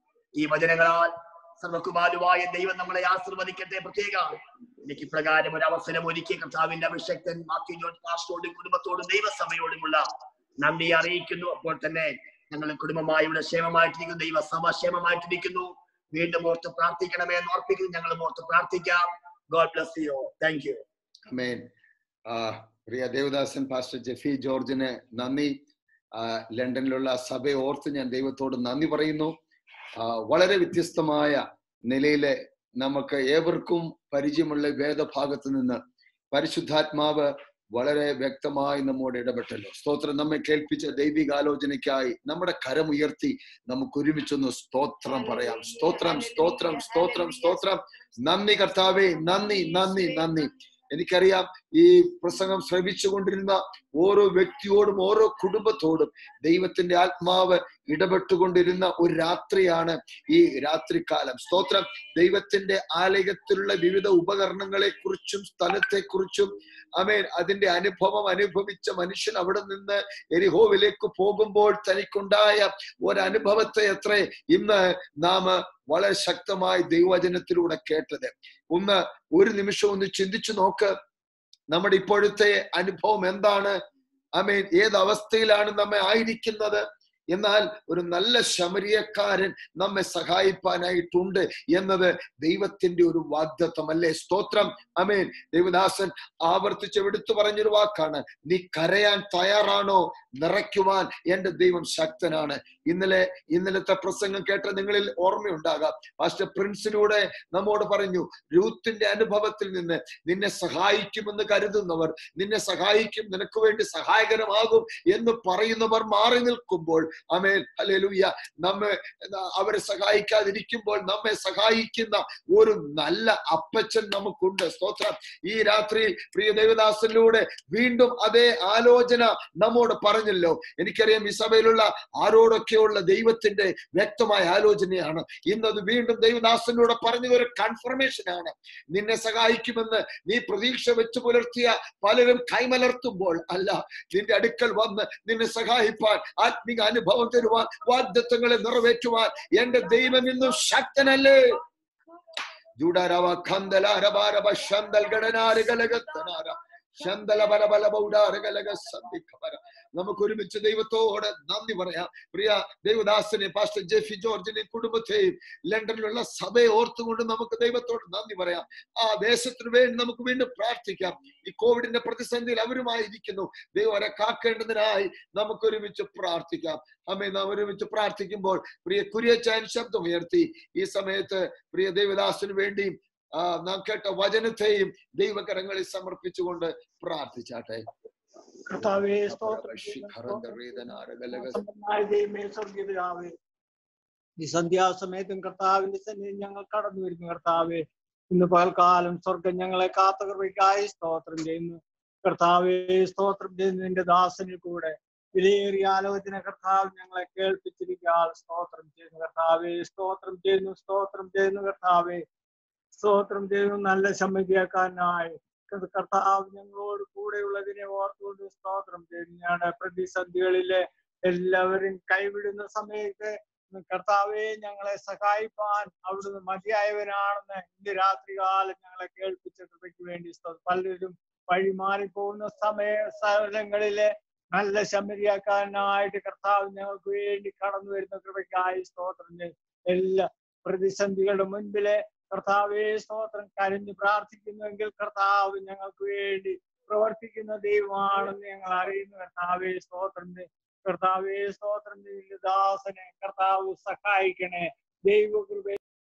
ഈ വചനങ്ങളാൽ സർവകുമാരുവായ ദൈവം നമ്മളെ ആശീർവദിക്കട്ടെ പ്രത്യേക എനിക്ക് ഇപ്രകാരം ഒരു അവസരം ഒരുക്കി കർത്താവിന്റെ അഭിഷക്തൻ മാത്യു ജോർജ് പാസ്റ്റോടും കുടുംബത്തോടും ദൈവസഭയോടുമുള്ള നന്ദി അറിയിക്കുന്നു അപ്പോൾ തന്നെ ഞങ്ങൾ കുടുംബമായി ഇവിടെ ക്ഷേമമായിട്ടിരിക്കുന്നു ദൈവസഭ ക്ഷേമമായിട്ടിരിക്കുന്നു വീണ്ടും ഓർത്ത് പ്രാർത്ഥിക്കണമേ എന്ന് ഓർപ്പിക്കുന്നു ഞങ്ങൾ ഓർത്ത് പ്രാർത്ഥിക്കാം God bless you thank you amen ആ, പ്രിയ ദേവദാസൻ പാസ്റ്റർ ജെഫി ജോർജിന് നന്ദി ആ, ലണ്ടനിലുള്ള സഭയെ ഓർത്ത് ഞാൻ ദൈവത്തോട് നന്ദി പറയുന്നു ആ, വളരെ വ്യത്യസ്തമായ നിലയിലെ നമുക്ക് ഏവർക്കും പരിചയമുള്ള വേദഭാഗത്ത് നിന്ന് പരിശുദ്ധാത്മാവ് വളരെ വ്യക്തമായി നമ്മോട് ഇടപെട്ടല്ലോ സ്തോത്രം നമ്മെ കേൾപ്പിച്ച ദൈവികാലോചനയ്ക്കായി നമ്മുടെ കരമുയർത്തി നമുക്ക് ഒരുമിച്ചൊന്ന് സ്തോത്രം പറയാം സ്തോത്രം സ്തോത്രം സ്തോത്രം സ്തോത്രം നന്ദി കർത്താവേ നന്ദി നന്ദി നന്ദി എനിക്കറിയാം ഈ പ്രസംഗം ശ്രവിച്ചുകൊണ്ടിരുന്ന ഓരോ വ്യക്തിയോടും ഓരോ കുടുംബത്തോടും ദൈവത്തിന്റെ ആത്മാവ് ഇടപെട്ടുകൊണ്ടിരുന്ന ഒരു രാത്രിയാണ് ഈ രാത്രികാലം സ്തോത്രം ദൈവത്തിന്റെ ആലയത്തിലുള്ള വിവിധ ഉപകരണങ്ങളെ കുറിച്ചും സ്ഥലത്തെ കുറിച്ചും അമേൻ അതിന്റെ അനുഭവം അനുഭവിച്ച മനുഷ്യൻ അവിടെ നിന്ന് എരിഹോവിലേക്ക് പോകുമ്പോൾ തനിക്കുണ്ടായ ഒരനുഭവത്തെ എത്ര ഇന്ന് നാം വളരെ ശക്തമായി ദൈവവചനത്തിലൂടെ കേട്ടത് ഒന്ന് ഒരു നിമിഷം ഒന്ന് ചിന്തിച്ചു നോക്ക് നമ്മുടെ ഇപ്പോഴത്തെ അനുഭവം എന്താണ് അമേൻ ഏത് അവസ്ഥയിലാണ് നമ്മെ ആയിരിക്കുന്നത് എന്നാൽ ഒരു നല്ല ശമരിയക്കാരൻ നമ്മെ സഹായിപ്പാനായിട്ടുണ്ട് എന്നത് ദൈവത്തിന്റെ ഒരു വാഗ്ദത്വമല്ലേ സ്തോത്രം അമേൻ ദൈവദാസൻ ആവർത്തിച്ച് എടുത്തു പറഞ്ഞൊരു വാക്കാണ് നീ കരയാൻ തയ്യാറാണോ നിറയ്ക്കുവാൻ എന്റെ ദൈവം ശക്തനാണ് ഇന്നലെ ഇന്നലത്തെ പ്രസംഗം കേട്ട നിങ്ങളിൽ ഓർമ്മയുണ്ടാകാം പാസ്റ്റർ പ്രിൻസിലൂടെ നമ്മോട് പറഞ്ഞു രൂത്തിന്റെ അനുഭവത്തിൽ നിന്ന് നിന്നെ സഹായിക്കുമെന്ന് കരുതുന്നവർ നിന്നെ സഹായിക്കും നിനക്ക് വേണ്ടി സഹായകരമാകും എന്ന് പറയുന്നവർ മാറി നിൽക്കുമ്പോൾ അമേൻ അല്ലേലൂയ നമ്മെ അവരെ സഹായിക്കാതിരിക്കുമ്പോൾ നമ്മെ സഹായിക്കുന്ന ഒരു നല്ല അപ്പച്ചൻ നമുക്കുണ്ട് സ്തോത്രം ഈ രാത്രി പ്രിയ ദേവദാസനിലൂടെ വീണ്ടും അതേ ആലോചന നമ്മോട് പറഞ്ഞല്ലോ എനിക്കറിയാം ഈ സഭയിലുള്ള ആരോടൊക്കെയുള്ള ദൈവത്തിന്റെ വ്യക്തമായ ആലോചനയാണ് ഇന്നത് വീണ്ടും ദൈവദാസനിലൂടെ പറഞ്ഞത് ഒരു കൺഫർമേഷൻ ആണ് നിന്നെ സഹായിക്കുമെന്ന് നീ പ്രതീക്ഷ വെച്ച് പുലർത്തിയ പലരും കൈമലർത്തുമ്പോൾ അല്ല നിന്റെ അടുക്കൽ വന്ന് നിന്നെ സഹായിപ്പാൻ ആത്മിക അനുഭവം തരുവാൻ വാഗ്ദത്വങ്ങളെ നിറവേറ്റുവാൻ എന്റെ ദൈവം ഇന്നും ശക്തനല്ലേ ജൂഡാരവ ഖന്തലാരബാരബ ശന്തൽ ഗണനാര ഗലഗത്തനാര ശന്തല ബല ബല ബൗഡാര ഗലഗ സന്ധിക്കബര നമുക്ക് ഒരുമിച്ച് ദൈവത്തോട് നന്ദി പറയാം പ്രിയ ദൈവദാസനെ പാസ്റ്റർ ജെഫി ജോർജിനെ കുടുംബത്തെയും ലണ്ടനിലുള്ള സഭയെ ഓർത്തുകൊണ്ട് നമുക്ക് ദൈവത്തോട് നന്ദി പറയാം ആ ദേശത്തിന് വേണ്ടി നമുക്ക് വീണ്ടും പ്രാർത്ഥിക്കാം ഈ കോവിഡിന്റെ പ്രതിസന്ധിയിൽ അവരുമായി ഇരിക്കുന്നു ദൈവം അവരെ കാക്കേണ്ടതിനായി നമുക്ക് ഒരുമിച്ച് പ്രാർത്ഥിക്കാം അമ്മേ നാം ഒരുമിച്ച് പ്രാർത്ഥിക്കുമ്പോൾ പ്രിയ കുര്യച്ചാൻ ശബ്ദം ഉയർത്തി ഈ സമയത്ത് പ്രിയ ദൈവദാസന് വേണ്ടിയും ആ, നാം കേട്ട വചനത്തെയും ദൈവകരങ്ങളിൽ സമർപ്പിച്ചുകൊണ്ട് പ്രാർത്ഥിച്ചാട്ടെ കർത്താവേ സ്തോത്രം സമ്പന്നനായ ദൈവമേ, സ്വർഗീയ പിതാവേ, ഈ സന്ധ്യാസമയത്തും കർത്താവിന്റെ സന്നിധി ഞങ്ങൾ കടന്നു വരുന്നു കർത്താവേ ഇന്ന് പകൽക്കാലം സ്വർഗം ഞങ്ങളെ കാത്ത കൃപയ്ക്കായി സ്തോത്രം ചെയ്യുന്നു കർത്താവേ സ്തോത്രം ചെയ്യുന്നു നിന്റെ ദാസനിൽ കൂടെ വിലയേറിയ ആലോചന കർത്താവ് ഞങ്ങളെ കേൾപ്പിച്ചിരിക്കാൻ സ്തോത്രം ചെയ്യുന്നു കർത്താവേ സ്തോത്രം ചെയ്യുന്നു സ്തോത്രം ചെയ്യുന്നു കർത്താവേ സ്തോത്രം ചെയ്യുന്നു നല്ല സമ്മതിയാക്കാനായി കർത്താവ് ഞങ്ങളോട് കൂടെയുള്ളതിനെ ഓർത്തുകൊണ്ട് സ്തോത്രം ചെയ്യുന്നു ഞങ്ങളുടെ പ്രതിസന്ധികളിലെ എല്ലാവരും കൈവിടുന്ന സമയത്ത് കർത്താവെ ഞങ്ങളെ സഹായിപ്പാൻ അവിടുന്ന് മതിയായവനാണെന്ന് ഇന്ന് രാത്രികാലം ഞങ്ങളെ കേൾപ്പിച്ച കൃപയ്ക്ക് വേണ്ടി സ്തോത്രം. പലരും വഴി മാറിപ്പോകുന്ന സമയ സ്ഥലങ്ങളിലെ നല്ല ശമരിയാക്കാനായിട്ട് കർത്താവ് ഞങ്ങൾക്ക് വേണ്ടി കടന്നു വരുന്ന കൃപയ്ക്കായി സ്തോത്രം ചെയ്യുന്നു. എല്ലാ പ്രതിസന്ധികളുടെ മുൻപിലെ കർത്താവേ സ്തോത്രം കരഞ്ഞു പ്രാർത്ഥിക്കുന്നുവെങ്കിൽ കർത്താവ് ഞങ്ങൾക്ക് വേണ്ടി പ്രവർത്തിക്കുന്ന ദൈവമാണെന്ന് ഞങ്ങൾ അറിയുന്നു കർത്താവേ സ്തോത്രം ചെയ്- കർത്താവേ സ്തോത്രം ചെയ്ത ദാസനെ കർത്താവ് സഹായിക്കണേ ദൈവകൃപ